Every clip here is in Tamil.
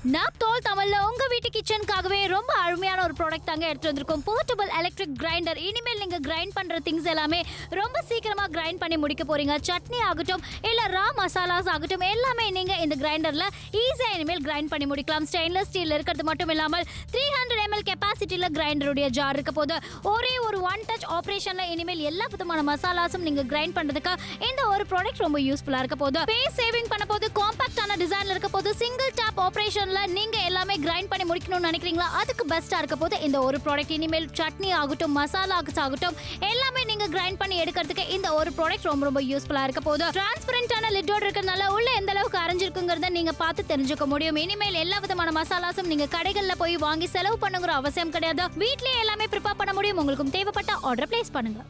நாப்தோல் தமிழ்ல உங்க வீட்டு கிச்சனுக்காகவே ரொம்ப அருமையான ஒரு ப்ராடக்ட் தாங்க எடுத்து வந்திருக்கோம் போர்ட்டபிள் எலக்ட்ரிக் கிரைண்டர் இனிமேல் நீங்க கிரைண்ட் பண்ற திங்ஸ் எல்லாமே ரொம்ப சீக்கிரமா கிரைண்ட் பண்ணி முடிக்க போறீங்க சட்னி ஆகட்டும் இல்ல ரா மசாலாஸ் ஆகட்டும் எல்லாமே நீங்க இந்த கிரைண்டர்ல ஈஸியா இனிமேல் கிரைண்ட் பண்ணி முடிக்கலாம் ஸ்டெயின்லெஸ் ஸ்டீல் இருக்கிறது மட்டும் இல்லாமல் த்ரீ ஹண்ட்ரட் எம்எல் கெப்பாசிட்டியில கிரைண்டருடைய ஜார் இருக்க போது ஒரே ஒரு ஒன் டச் ஆப்ரேஷன்ல இனிமேல் எல்லா விதமான மசாலாஸும் நீங்க கிரைண்ட் பண்றதுக்கு இந்த ஒரு ப்ராடக்ட் ரொம்ப யூஸ்ஃபுல்லா இருக்க போது ஸ்பேஸ் சேவிங் பண்ண போது காம்பாக்டான டிசைன்ல இருக்க போது சிங்கிள் டேப் ஆப்ரேஷன்ல நீங்க எல்லாமே கிரைண்ட் பண்ணி முடிக்கணும்னு நினைக்கிறீங்களா அதுக்கு பெஸ்டா இருக்க போது இந்த ஒரு ப்ராடக்ட் இனிமேல் சட்னி ஆகட்டும் மசாலா ஆகட்டும் எல்லாமே நீங்க கிரைண்ட் பண்ணி எடுக்கிறதுக்கு இந்த ஒரு ப்ராடக்ட் ரொம்ப ரொம்ப யூஸ்ஃபுல்லா இருக்க போது டிரான்ஸ்பரண்டான லிட்டோட இருக்கிறதுனால உள்ள எந்த அளவுக்கு அரைஞ்சிருக்குங்கிறத நீங்க பார்த்து தெரிஞ்சுக்க முடியும் இனிமேல் எல்லா விதமான மசாலாஸும் நீங்க கடைகள்ல போய் வாங்கி செலவு பண்ணுங்கிற அவசியம் கிடையாது வீட்லயே எல்லாமே ப்ரிப்பேர் பண்ண முடியும் உங்களுக்கும் தேவைப்பட்ட ஆர்டர் பிளேஸ் பண்ணுங்க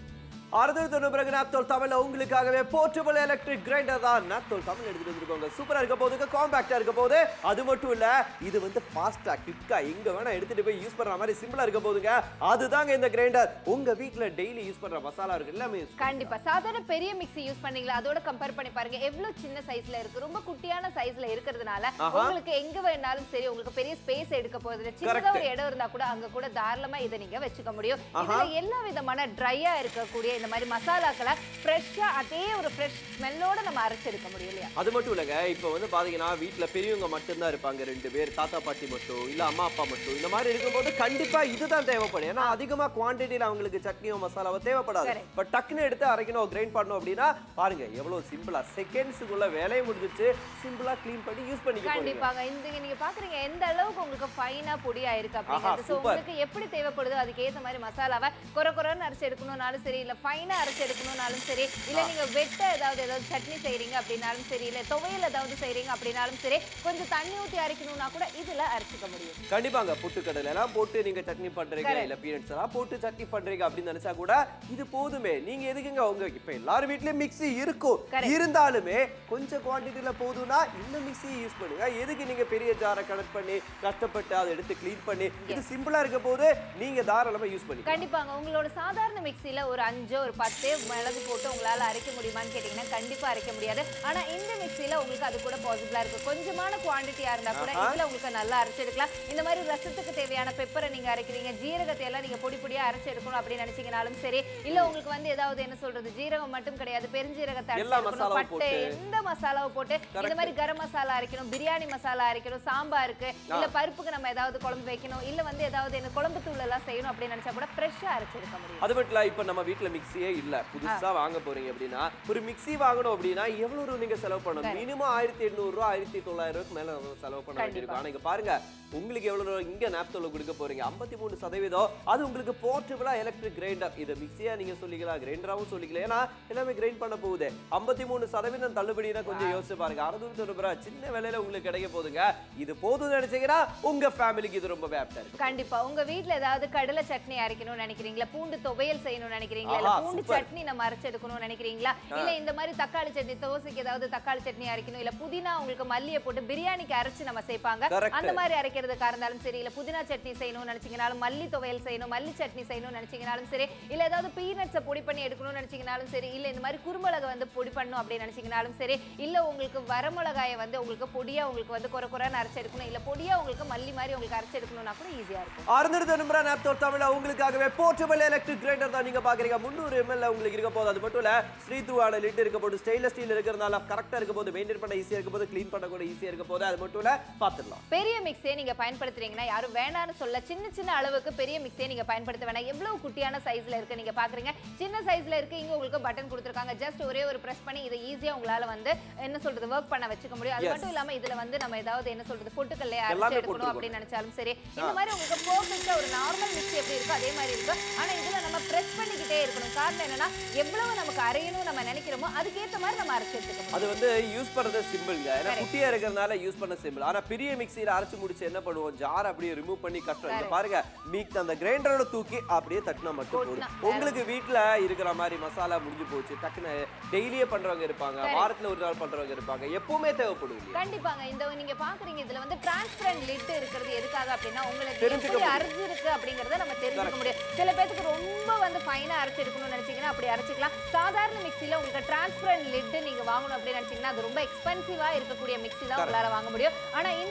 அறுபது தொண்ணூறு பிறகு நாப்தோல் தமிழ்ல உங்களுக்காகவே போர்ட்டபிள் எலக்ட்ரிக் கிரைண்டர் தான் நாப்தோல் தமிழ் எடுத்துட்டு வந்திருக்கோங்க சூப்பரா இருக்க போதுங்க காம்பாக்டா இருக்க போது அது மட்டும் இல்ல இது வந்து ஃபாஸ்டா குவிக்கா எங்க வேணா எடுத்துட்டு போய் யூஸ் பண்ற மாதிரி சிம்பிளா இருக்க போதுங்க அதுதாங்க இந்த கிரைண்டர் உங்க வீட்ல டெய்லி யூஸ் பண்ற மசாலா இருக்கு எல்லாமே use கண்டிப்பா சாதாரண பெரிய மிக்ஸி யூஸ் பண்ணீங்களா அதோட கம்பேர் பண்ணி பாருங்க எவ்வளவு சின்ன சைஸ்ல இருக்கு ரொம்ப குட்டியான சைஸ்ல இருக்கிறதுனால ஆஹா. உங்களுக்கு எங்க வேணாலும் சரி உங்களுக்கு பெரிய ஸ்பேஸ் எடுக்க போகுது சின்னதா Correct. ஒரு இடம் இருந்தா கூட அங்க கூட தாராளமா இதை நீங்க வச்சுக்க முடியும் ஆஹா. இதுல எல்லா விதமான ட்ரையா இருக்கக்கூடிய இந்த மாதிரி மசாலாக்களை ஃப்ரெஷ்ஷா அதே ஒரு ஃப்ரெஷ் ஸ்மெல்லோட நம்ம அரைச்செடுக்க முடியும் இல்லையா அது மட்டும் இல்லைங்க இப்போ வந்து பாத்தீங்கன்னா வீட்ல பெரியவங்க மட்டும்தான் இருப்பாங்க ரெண்டு பேர் தாத்தா பாட்டி மட்டும் இல்ல அம்மா அப்பா மட்டும் இந்த மாதிரி இருக்கும்போது கண்டிப்பா இதுதான் தேவைப்படும் ஏன்னா அதிகமா குவாண்டிட்டியில அவங்களுக்கு சட்னியோ மசாலாவோ தேவைப்படாது Correct. பட் டக்குன்னு எடுத்து அரைக்கணும் கிரைண்ட் பண்ணணும் அப்படின்னா பாருங்க எவ்வளவு சிம்பிளா செகண்ட்ஸுக்குள்ள வேலையை முடிஞ்சிச்சு சிம்பிளா க்ளீன் பண்ணி யூஸ் பண்ணிக்க போறீங்க கண்டிப்பாங்க இந்த நீங்க பாக்குறீங்க எந்த அளவுக்கு உங்களுக்கு ஃபைனா பொடியா இருக்கு அப்படிங்கிறது சோ super. உங்களுக்கு எப்படி தேவைப்படுதோ அதுக்கு ஏத்த மாதிரி மசாலாவை குறை குறைன்னு அரைச்சு எடுக்கணும்னாலும் சரி இல்ல ஃபைனா அரைச்சு எடுக்கணும்னாலும் சரி இல்ல நீங்க வெட்ட ஏதாவது ஏதாவது சட்னி செய்றீங்க அப்படின்னாலும் சரி இல்ல துவையல் ஏதாவது செய்றீங்க அப்படின்னாலும் சரி கொஞ்சம் தண்ணி ஊத்தி அரைக்கணும்னா கூட இதுல அரைச்சிக்க முடியும் கண்டிப்பாங்க புட்டுக்கடலை எல்லாம் போட்டு நீங்க சட்னி பண்றீங்க Correct. இல்ல பீனட்ஸ் எல்லாம் போட்டு சட்னி பண்றீங்க அப்படின்னு நினைச்சா கூட இது போதுமே நீங்க எதுக்குங்க உங்க இப்ப எல்லார் வீட்லயும் மிக்ஸி இருக்கும் Correct. இருந்தாலுமே கொஞ்சம் குவாண்டிட்டில போதும்னா இந்த மிக்ஸி யூஸ் பண்ணுங்க எதுக்கு நீங்க பெரிய ஜாரை கனெக்ட் பண்ணி கஷ்டப்பட்டு அதை எடுத்து க்ளீன் பண்ணி இது சிம்பிளா இருக்க போது நீங்க தாராளமா யூஸ் பண்ணி கண்டிப்பாங்க உங்களோட சாதாரண மிக்ஸில ஒரு அஞ்சோ ஒரு பத்தே மிளகு போட்டு உங்களால அரைக்க முடியுமான்னு கேட்டீங்கன்னா கண்டிப்பா அரைக்க முடியாது ஆனா இந்த மிக்ஸில உங்களுக்கு அது கூட பாசிபிளா இருக்கு கொஞ்சமான குவாண்டிட்டியா இருந்தா கூட ஆஹா. இதுல உங்களுக்கு நல்லா அரைச்செடுக்கலாம் இந்த மாதிரி ரசத்துக்கு தேவையான பெப்பரை நீங்க அரைக்கிறீங்க ஜீரகத்தை எல்லாம் நீங்க பொடி பொடியா அரைச்சு எடுக்கணும் அப்படின்னு நினைச்சீங்கனாலும் சரி இல்ல உங்களுக்கு வந்து ஏதாவது என்ன சொல்றது ஜீரகம் மட்டும் கிடையாது பெருஞ்சீரகத்தை அரைச்சு எல்லா எடுக்கணும் மசாலாவும் பட்டை போட்டு. எந்த மசாலாவும் போட்டு இந்த Correct. மாதிரி கரம் மசாலா அரைக்கணும் பிரியாணி மசாலா அரைக்கணும் சாம்பாருக்கு இல்ல பருப்புக்கு நம்ம ஏதாவது குழம்பு வைக்கணும் இல்ல வந்து ஏதாவது என்ன குழம்பு தூள் எல்லாம் செய்யணும் அப்படின்னு நினைச்சா கூட ஃப்ரெஷ்ஷா அரைச்சு எடுக்க முடியும் அது மட்டும் இல்ல இப்ப நம்ம வீட்ல மிக்ஸியே இல்ல புதுசா வாங்க போறீங்க அப்படின்னா ஒரு மிக்ஸி வாங்கணும் அப்படின்னா எவ்வளவு ரூபா நீங்க செலவு பண்ணணும் மினிமம் ஆயிரத்தி எண்ணூறு ரூபா ஆயிரத்தி தொள்ளாயிரம் ரூபாய்க்கு மேல நம்ம செலவு பண்ண வேண்டியிருக்கும் ஆனா இங்க பாருங்க உங்களுக்கு எவ்வளவு ரூபா இங்க நாப்தோல கொடுக்க போறீங்க ஐம்பத்தி மூணு சதவீதம் அது உங்களுக்கு போர்ட்டபிளா எலக்ட்ரிக் கிரைண்டர் இது மிக்ஸியா நீங்க சொல்லிக்கலாம் கிரைண்டராவும் சொல்லிக்கலாம் ஏன்னா எல்லாமே கிரைண்ட் பண்ண போகுது ஐம்பத்தி மூணு சதவீதம் தள்ளுபடினா கொஞ்சம் யோசிச்சு பாருங்க அறுநூத்தி தொண்ணூறு ரூபாய் சின்ன விலையில உங்களுக்கு கிடைக்க போகுதுங்க இது போதும்னு நினைச்சீங்கன்னா உங்க ஃபேமிலிக்கு இது ரொம்ப வேப்டா இருக்கும் கண்டிப்பா உங்க வீட்ல ஏதாவது கடலை சட்னி அரைக்கணும்னு நினைக்கிறீங்களா பூண்டு துவையல் செய்யணும்னு நினைக்கிறீங்களா இல்ல ஆஹா, பூண்டு super. சட்னி நம்ம அரைச்சு எடுக்கணும்னு நினைக்கிறீங்களா இல்ல இந்த மாதிரி தக்காளி சட்னி தோசைக்கு ஏதாவது தக்காளி சட்னி அரைக்கணும் இல்ல புதினா உங்களுக்கு மல்லியை போட்டு பிரியாணிக்கு அரைச்சு நம்ம சேர்ப்பாங்க Correct. அந்த மாதிரி அரைக்கிறதுக்கா இருந்தாலும் சரி இல்ல புதினா சட்னி செய்யணும்னு நினைச்சீங்கனாலும் மல்லி துவையல் செய்யணும் மல்லி சட்னி செய்யணும்னு நினைச்சீங்கனாலும் சரி இல்ல ஏதாவது பீனட்ஸை பொடி பண்ணி எடுக்கணும்னு நினைச்சீங்கனாலும் சரி இல்ல இந்த மாதிரி குறுமிளகை வந்து பொடி பண்ணணும் அப்படின்னு நினைச்சீங்கனாலும் சரி இல்ல உங்களுக்கு வரமிளகாயை வந்து உங்களுக்கு பொடியா உங்களுக்கு வந்து குறை குறைன்னு அரைச்சு எடுக்கணும் இல்ல பொடியா உங்களுக்கு மல்லி மாதிரி உங்களுக்கு அரைச்சு எடுக்கணும்னா கூட ஈஸியா இருக்கும் அறுநூறு நம்பரா நாப்தோல் தமிழ்ல உங்களுக்காகவே போர்ட்டபிள் எலக்ட்ரிக் கிரைண்டர் தான் நீங்க பாக்குறீங்க முந்நூறு எம்எல்ல உங்களுக்கு இருக்க போது அது மட்டும் இல்ல ஸ்ரீ த்ரூவான லிட் இருக்க போது ஸ்டெயின்லெஸ் ஸ்டீல் இருக்கிறதுனால கரெக்டா இருக்க போது மெயின்டைன் பண்ண ஈஸியா இருக்க போது க்ளீன் பண்ண கூட ஈஸியா இருக்க போது அது மட்டும் இல்ல பாத்துடலாம் பெரிய மிக்ஸியை நீங்க பயன்படுத்துறீங்கன்னா யாரும் வேணாம்னு சொல்ல சின்ன சின்ன அளவுக்கு பெரிய மிக்ஸியை நீங்க பயன்படுத்த வேணாம் எவ்வளவு குட்டியான சைஸ்ல இருக்கு நீங்க பாக்குறீங்க சின்ன சைஸ்ல இருக்கு இங்க உங்களுக்கு பட்டன் கொடுத்துருக்காங்க ஜஸ்ட் ஒரே ஒரு பிரஸ் பண்ணி இதை ஈஸியா உங்களால வந்து என்ன சொல்றது ஒர்க் பண்ண வச்சுக்க முடியும் அது Yes. மட்டும் இல்லாம இதுல வந்து நம்ம ஏதாவது என்ன சொல்றது பொட்டுக்கல்லையே எல்லாமே அரைச்சு எடுக்கணும் போட்டிருக்கோம். அப்படின்னு நினைச்சாலும் சரி இந்த மாதிரி உங்களுக்கு பெர்ஃபெக்ட்டா ஒரு நார்மல் மிக்ஸி எப்படி இருக்கோ அதே மாதிரி இருக்கு ஆனா இதுல நம்ம பிரஸ் பண்ணிக்கிட்டே இருக்கணும் காரணம் என்னன்னா எவ்வளவு நமக்கு அரையணும் நம்ம நினைக்கிறோமோ அதுக்கேத்த மாதிரி நம்ம அரைச்சு எடுத்துக்க முடியும் அது வந்து யூஸ் பண்றது சிம்பிள்ங்க ஏன்னா குட்டியா இருக்கிறதுனால யூஸ் பண்ண சிம்பிள் ஆனா பெரிய மிக்ஸியில அரைச்சு முடிச்சு என்ன பண்ணுவோம் ஜார் அப்படியே ரிமூவ் பண்ணி கஷ்டம் இங்க பாருங்க மிக்ஸ் அந்த கிரைண்டரோட தூக்கி அப்படியே தட்டினா மட்டும் போதும் கொட்டினா, உங்களுக்கு வீட்ல இருக்கிற மாதிரி மசாலா முடிஞ்சு போச்சு டக்குன்னு டெய்லியே பண்றவங்க இருப்பாங்க வாரத்துல ஒரு நாள் பண்றவங்க இருப்பாங்க எப்பவுமே தேவைப்படும் இல்லையா கண்டிப்பாங்க இந்த நீங்க பாக்குறீங்க இதுல வந்து டிரான்ஸ்பரண்ட் லிட் இருக்கிறது எதுக்காக அப்படின்னா உங்களுக்கு தெரிஞ்சுக்க எப்படி முடியும். அரைஞ்சிருக்கு அப்படிங்கறத நம்ம தெரிஞ்சுக்க முடியும் சில பேத்துக்கு ரொம்ப வந்து ஃபைனா அரைச்சு எடுக்கணும்னு நினைச்சீங்கன்னா அப்படி அரைச்சிக்கலாம் சாதாரண மிக்ஸில உங்களுக்கு டிரான்ஸ்பரண்ட் லிட் நீங்க வாங்கணும் அப்படின்னு நினைச்சீங்கன்னா அது ரொம்ப எக்ஸ்பென்சிவா இருக்கக்கூடிய மிக்ஸி தான் உங்களால வாங்க முடியும் ஆனா இந்த ஒரு மிக்ஸி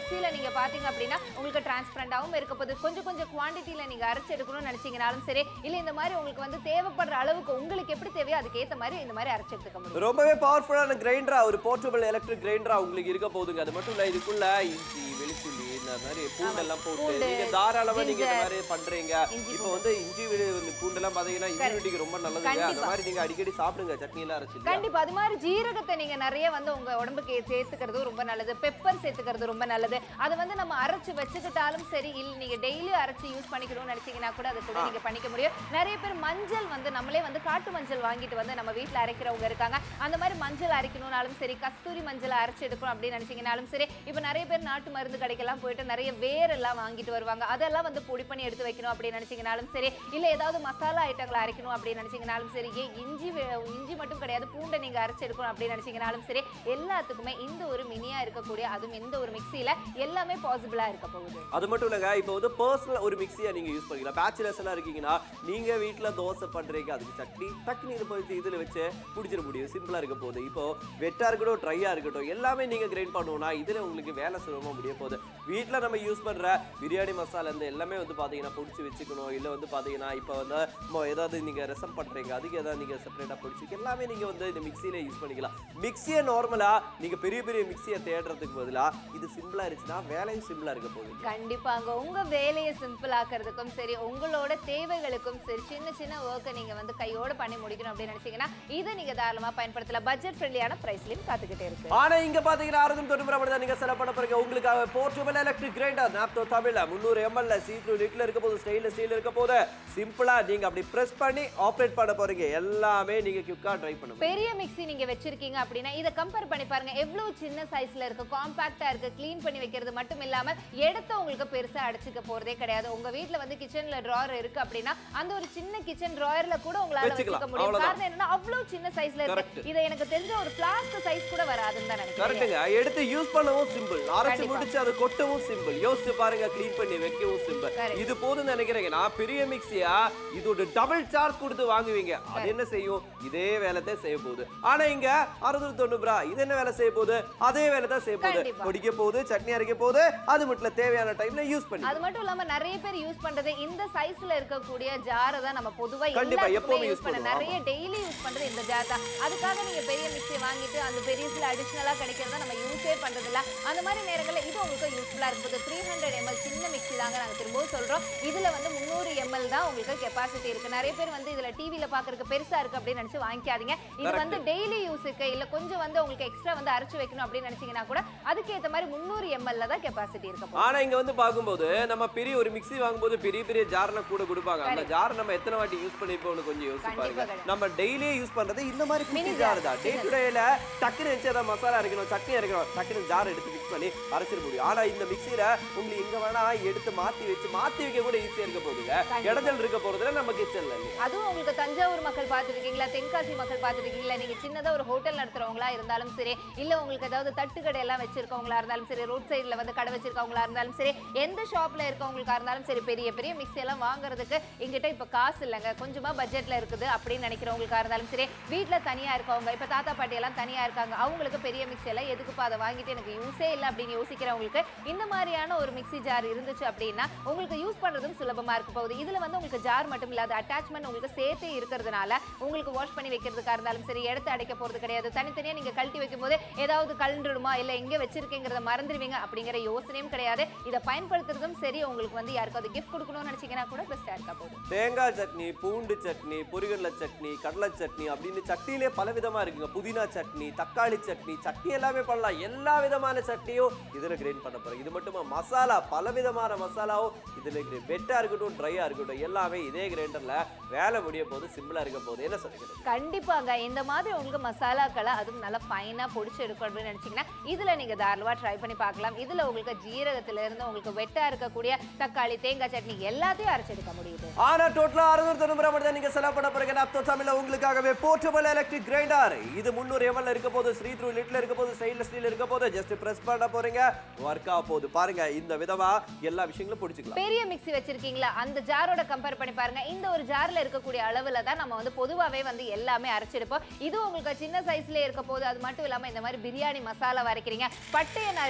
மிக்ஸில நீங்க பாத்தீங்க அப்படின்னா உங்களுக்கு டிரான்ஸ்பரண்டாவும் இருக்க போகுது கொஞ்சம் கொஞ்சம் குவாண்டிட்டியில நீங்க அரைச்சு எடுக்கணும்னு நினைச்சீங்கனாலும் சரி இல்ல இந்த மாதிரி உங்களுக்கு வந்து தேவைப்படுற அளவுக்கு உங்களுக்கு எப்படி தேவையோ அதுக்கு ஏத்த மாதிரி இந்த மாதிரி அரைச்சு எடுத்துக்க முடியும் ரொம்பவே பவர்ஃபுல்லான கிரைண்டரா ஒரு போர்ட்டபிள் எலக்ட்ரிக் கிரைண்டரா உங்களுக்கு இருக்க போகுதுங்க அது மட்டும் இல்ல இதுக்குள்ள இஞ்சி வெளிச்சுள்ளி இந்த மாதிரி பூண்டெல்லாம் போட்டு பூண்டு, நீங்க தாராளமா நீங்க இந்த ginger, மாதிரி பண்றீங்க இஞ்சி இப்போ வந்து இஞ்சி வெளு- இந்த பூண்டெல்லாம் பாத்தீங்கன்னா இம்யூனிட்டிக்கு ரொம்ப நல்லதுங்க அந்த கண்டிப்பா. மாதிரி நீங்க அடிக்கடி சாப்பிடுங்க சட்னி எல்லாம் அரைச்சு இல்லையா? கண்டிப்பா அது மாதிரி ஜீரகத்தை நீங்க நிறைய வந்து உங்க உடம்புக்கு சேர்த்துக்கிறது ரொம்ப நல்லது பெப்பர் சேர்த்துக்கிறது ரொம்ப நல்லது அதை வந்து நம்ம அரைச்சு வச்சுக்கிட்டாலும் சரி இல்ல நீங்க டெய்லி அரைச்சு யூஸ் பண்ணிக்கணும்னு நினைச்சீங்கன்னா கூட அதை கூட நீங்க பண்ணிக்க முடியும் நிறைய பேர் மஞ்சள் வந்து நம்மளே வந்து காட்டு மஞ்சள் வாங்கிட்டு வந்து நம்ம வீட்ல அரைக்கிறவங்க இருக்காங்க அந்த மாதிரி மஞ்சள் அரைக்கணும்னாலும் சரி கஸ்தூரி மஞ்சள் அரைச்சு எடுக்கணும் அப்படின்னு நினைச்சீங்கனாலும் சரி இப்போ நிறைய பேர் நாட்டு மருந்து கடைக்கெல்லாம் போயிட்டு நிறைய வேர் எல்லாம் வாங்கிட்டு வருவாங்க அதெல்லாம் வந்து பொடி பண்ணி எடுத்து வைக்கணும் அப்படின்னு நினைச்சீங்கனாலும் சரி இல்ல ஏதாவது மசாலா ஐட்டங்களை அரைக்கணும் அப்படின்னு நினைச்சீங்கனாலும் சரி ஏன் இஞ்சி வே- இஞ்சி மட்டும் கிடையாது பூண்டை நீங்க அரைச்சு எடுக்கணும் அப்படின்னு நினைச்சீங்கனாலும் சரி எல்லாத்துக்குமே இந்த ஒரு மினியா இருக்கக்கூடிய அதுவும் இந்த ஒரு மிக்ஸில எல்லாமே பாசிபிளா இருக்க போகுது அது மட்டும் இல்லைங்க இப்போ வந்து பர்சனல் ஒரு மிக்ஸியை நீங்க யூஸ் பண்ணிக்கலாம் பேச்சுலர்ஸ் எல்லாம் இருக்கீங்கன்னா நீங்க வீட்ல தோசை பண்றீங்க அதுக்கு சட்னி டக்குனு இது போய் இதுல வச்சு பிடிச்சிட முடியும் சிம்பிளா இருக்க போகுது இப்போ வெட்டா இருக்கட்டும் ட்ரையா இருக்கட்டும் எல்லாமே நீங்க கிரைண்ட் பண்ணணும்னா இதுல உங்களுக்கு வேலை சுலபமா முடிய போகுது வீட்ல நம்ம யூஸ் பண்ற பிரியாணி மசாலா இருந்து எல்லாமே வந்து பாத்தீங்கன்னா பிடிச்சி வச்சுக்கணும் இல்ல வந்து பாத்தீங்கன்னா இப்போ வந்து மொ- ஏதாவது நீங்க ரசம் பண்றீங்க அதுக்கு ஏதாவது நீங்க செப்பரேட்டா பிடிச்சி எல்லாமே நீங்க வந்து இந்த மிக்ஸில யூஸ் பண்ணிக்கலாம் மிக்ஸியை நார்மலா நீங்க பெரிய பெரிய மிக்ஸியை தேடுறதுக்கு பதிலா இது சிம்பிளா இருந்துச்சுன்னா வேலையும் சிம்பிளா இருக்க போகுது கண்டிப்பாங்க உங்க வேலையை சிம்பிள் ஆக்குறதுக்கும் சரி உங்களோட தேவைகளுக்கும் சரி சின்ன சின்ன ஒர்க்கை நீங்க வந்து கையோட பண்ணி முடிக்கணும் அப்படின்னு நினைச்சீங்கன்னா இதை நீங்க தாராளமா பயன்படுத்தலாம் பட்ஜெட் ஃப்ரெண்ட்லியான பிரைஸ்லயும் காத்துக்கிட்டே இருக்கு ஆனா இங்க பாத்தீங்கன்னா அறுநூத்தி தொண்ணூறு ரூபாய் தான் நீங்க செலவு பண்ண போறீங்க உங்களுக்காக போர்ட்டபிள் எலக்ட்ரிக் கிரைண்டர் நாப்தோ தமிழ்ல முந்நூறு எம்எல்ல சீட்ரு லிட்ல இருக்க போது ஸ்டைல ஸ்டீல் இருக்க போது சிம்பிளா நீங்க அப்படி பிரஸ் பண்ணி ஆப்ரேட் பண்ண போறீங்க எல்லாமே நீங்க குயிக்கா ட்ரை பண்ண முடியும் பெரிய மிக்ஸி நீங்க வச்சிருக்கீங்க அப்படின்னா இதை கம்பேர் பண்ணி பாருங்க எவ்வளவு சின்ன சைஸ்ல இருக்கு காம்பாக்டா இருக்கு க்ளீன் பண்ணி வைக்கிறது மட்டும் இல்லாம இடத்த உங்களுக்கு பெருசா அடைச்சிக்க போறதே கிடையாது உங்க வீட்ல வந்து கிச்சன்ல டிராயர் இருக்கு அப்படின்னா அந்த ஒரு சின்ன கிச்சன் டிராயர்ல கூட உங்களால வச்சுக்கலாம். வச்சுக்க முடியும் அவ்வளவுதான். காரணம் என்னன்னா அவ்வளவு சின்ன சைஸ்ல Correct. இருக்கு இதை எனக்கு தெரிஞ்ச ஒரு பிளாஸ்டிக் சைஸ் கூட வராதுன்னு தான் நினைக்கிறேன் கரெக்ட்டுங்க எடுத்து யூஸ் பண்ணவும் சிம்பிள் அரைச்சு கண்டிப்பா. முடிச்சு அதை கொட்டவும் சிம்பிள் யோசிச்சு பாருங்க க்ளீன் பண்ணி வைக்கவும் சிம்பிள் Correct. இது போதும்னு நினைக்கிறேங்க நான் பெரிய மிக்ஸியா இதோட டபுள் சார்ஜ் கொடுத்து வாங்குவீங்க அது என்ன செய்யும் இதே வேலை தான் செய்ய போகுது ஆனா இங்க அறுநூறு தொண்ணூறு ரூபா இது என்ன வேலை செய்ய போகுது அதே வேலை தான் செய்ய போகுது கண்டிப்பா. பொடிக்க போகுது சட்னி அரைக்க போகுது அது மட்டும் இல்ல, தேவையான டைம்ல யூஸ் பண்ணி அது மட்டும் இல்லாம நிறைய பேர் யூஸ் பண்றது இந்த சைஸ்ல இருக்கக்கூடிய ஜாரை தான் நம்ம பொதுவா கண்டிப்பா, எல்லாத்துக்குமே எப்பவுமே யூஸ் use பண்ண பண்ணுவோம். நிறைய டெய்லி யூஸ் பண்றது இந்த ஜார் தான் அதுக்காக நீங்க பெரிய மிக்ஸி வாங்கிட்டு அந்த பெரியஸ்ல அடிஷனலா கிடைக்கிறத நம்ம யூஸே பண்றது இல்ல அந்த மாதிரி நேரங்கள்ல இது உங்களுக்கு யூஸ்ஃபுல்லா இருக்குது த்ரீ ஹண்ட்ரட் எம்எல் சின்ன மிக்ஸி தாங்க நாங்க திரும்பவும் சொல்றோம் இதுல வந்து முந்நூறு எம்எல் தான் உங்களுக்கு கெப்பாசிட்டி இருக்கு நிறைய பேர் வந்து இதுல டிவில பாக்குறதுக்கு பெருசா இருக்கு அப்படின்னு நினைச்சு வாங்கிக்காதீங்க இது Correct. வந்து டெய்லி யூஸுக்கு இல்ல கொஞ்சம் வந்து உங்களுக்கு எக்ஸ்ட்ரா வந்து அரைச்சு வைக்கணும் அப்படின்னு நினைச்சீங்கன்னா கூட அதுக்கு ஏத்த மாதிரி முந்நூறு எம்எல்ல தான் கெப்பாசிட்டி இருக்க போகுது. ஆனா இங்க வந்து பாக்கும்போது நம்ம பெரிய ஒரு மிக்ஸி வாங்கும்போது பெரிய பெரிய ஜார்லாம் கூட கொடுப்பாங்க அந்த ஜார் நம்ம எத்தனை வாட்டி யூஸ் பண்ணிப்போம்னு கொஞ்சம் யோசிச்சு கண்டிப்பா பாருங்க கிடையாது. நம்ம டெய்லியே யூஸ் பண்றது இந்த மாதிரி குட்டி Mini ஜார் jar. தான் டே டு டேல டக்குனு வச்சு ஏதாவது மசாலா அரைக்கணும் சட்னி அரைக்கணும் டக்குனு ஜார் எடுத்து மிக்ஸ் பண்ணி அரைச்சிட முடியும் ஆனா இந்த மிக்ஸில உங்களுக்கு எங்க வேணா எடுத்து மாத்தி வச்சு மாத்தி வைக்க கூட ஈஸியா இருக்க போகுதுங்க கண்டிப்பா. இடஞ்சல் இருக்க போறதுல நம்ம கிச்சன்ல இல்லையா அதுவும் உங்களுக்கு தஞ்சாவூர் மக்கள் பார்த்துருக்கீங்களா தென்காசி மக்கள் பார்த்துருக்கீங்களா நீங்க சின்னதா ஒரு ஹோட்டல் நடத்துறவங்களா இருந்தாலும் சரி இல்ல உங்களுக்கு ஏதாவது தட்டு கடை எல்லாம் வச்சிருக்கவங்களா இருந்தாலும் சரி ரோட் சைடுல வந்து கடை வச்சிருக்கவங்களா இருந்தாலும் சரி எந்த ஷாப்ல இருக்கவங்களுக்கா இருந்தாலும் சரி பெரிய பெரிய மிக்ஸி எல்லாம் வாங்குறதுக்கு எங்கிட்ட இப்ப காசு இல்லைங்க கொஞ்சமா பட்ஜெட்ல இருக்குது அப்படின்னு நினைக்கிறவங்களுக்கா இருந்தாலும் சரி வீட்ல தனியா இருக்கவங்க இப்ப தாத்தா பாட்டி எல்லாம் தனியா இருக்காங்க அவங்களுக்கு பெரிய மிக்ஸி எல்லாம் எதுக்குப்பா அதை வாங்கிட்டு எனக்கு யூஸே இல்லை அப்படின்னு யோசிக்கிறவங்களுக்கு இந்த மாதிரியான ஒரு மிக்ஸி ஜார் இருந்துச்சு அப்படின்னா உங்களுக்கு யூஸ் பண்றதும் சுலபமா இருக்க போகுது இதுல வந்து உங்களுக்கு ஜார் மட்டும் இல்லாத அட்டாச்மெண்ட் உங்களுக்கு சேர்த்து இருக்கிறதுனால உங்களுக்கு வாஷ் பண்ணி வைக்கிறதுக்கா இருந்தாலும் சரி இடத்த அடைக்க போறது கிடையாது தனித்தனியா நீங்க கழட்டி வைக்கும் போது ஏதாவது கலண்டுடுமா இல்ல எங்க வச்சிருக்கீங்கிறத மறந்துடுவீங்க அப்படிங்கிற யோசனையும் கிடையாது இதை பயன்படுத்துறதும் சரி உங்களுக்கு வந்து யாருக்காவது கிஃப்ட் கொடுக்கணும்னு நினைச்சீங்கன்னா கூட பெஸ்டா இருக்க போகுது தேங்காய் சட்னி பூண்டு சட்னி பொரிகடலை சட்னி கடலை சட்னி அப்படின்னு சட்னிலே பல விதமா இருக்குங்க புதினா சட்னி தக்காளி சட்னி சட்னி எல்லாமே பண்ணலாம் எல்லா விதமான சட்னியும் இதுல கிரைண்ட் பண்ண போறோம் இது மட்டுமா மசாலா பல விதமான மசாலாவும் இதுல கிரைண்ட் வெட்டா இருக்கட்டும் ட்ரையா இருக்கட்டும் எல்லாமே இதே கிரைண்டர்ல வேலை முடிய போது சிம்பிளா இருக்க போகுது என்ன சொல்லுங்க கண்டிப்பாங்க இந்த மாதிரி உங்களுக்கு மசாலாக்களை அதுவும் நல்லா ஃபைனா பொடிச்சு எடுக்கணும் அப்படின்னு நினைச்சீங்கன்னா இதுல நீங்க தாராளமா ட்ரை பண்ணி பார்க்கலாம் இதுல உங்களுக்கு ஜீரகத்துல இருந்து உங்களுக்கு வெட்டா இருக்கக்கூடிய தக்காளி தேங்காய் சட்னி எல்லாத்தையும் அரைச்சு எடுக்க முடியுது ஆனா டோட்டலா அறுநூறு தொண்ணூறு மட்டும் தான் நீங்க செலவு பண்ண போறீங்க நாப்தோ தமிழ்ல உங்களுக்காகவே போர்ட்டபிள் எலக்ட்ரிக் கிரைண்டர் இது முந்நூறு எம்எல் இருக்க போது ஸ்ரீ த்ரூ லிட்ல இருக்க போது ஸ்டைன்லெஸ் ஸ்டீல் இருக்க போது ஜஸ்ட் பிரஸ் பண்ண போறீங்க ஒர்க் ஆக போகுது பாருங்க இந்த விதமா எல்லா விஷயங்களும் பிடிச்சிக்கலாம் பெரிய மிக்ஸி வச்சிருக்கீங்களா அந்த ஜாரோட கம்பேர் பண்ணி பாருங்க இந்த ஒரு ஜார்ல இருக்கக்கூடிய அளவுல தான் நம்ம வந்து பொதுவாவே வந்து எல்லாமே அரைச்செடுப்போம் இது உங்களுக்கு சின்ன சைஸ்ல இருக்க போது அது மட்டும் இல்லாம இந்த மாதிரி பிரியாணி மசாலா வரைக்கிறீங்க பட்டையை நிறைய பேர் இப்ப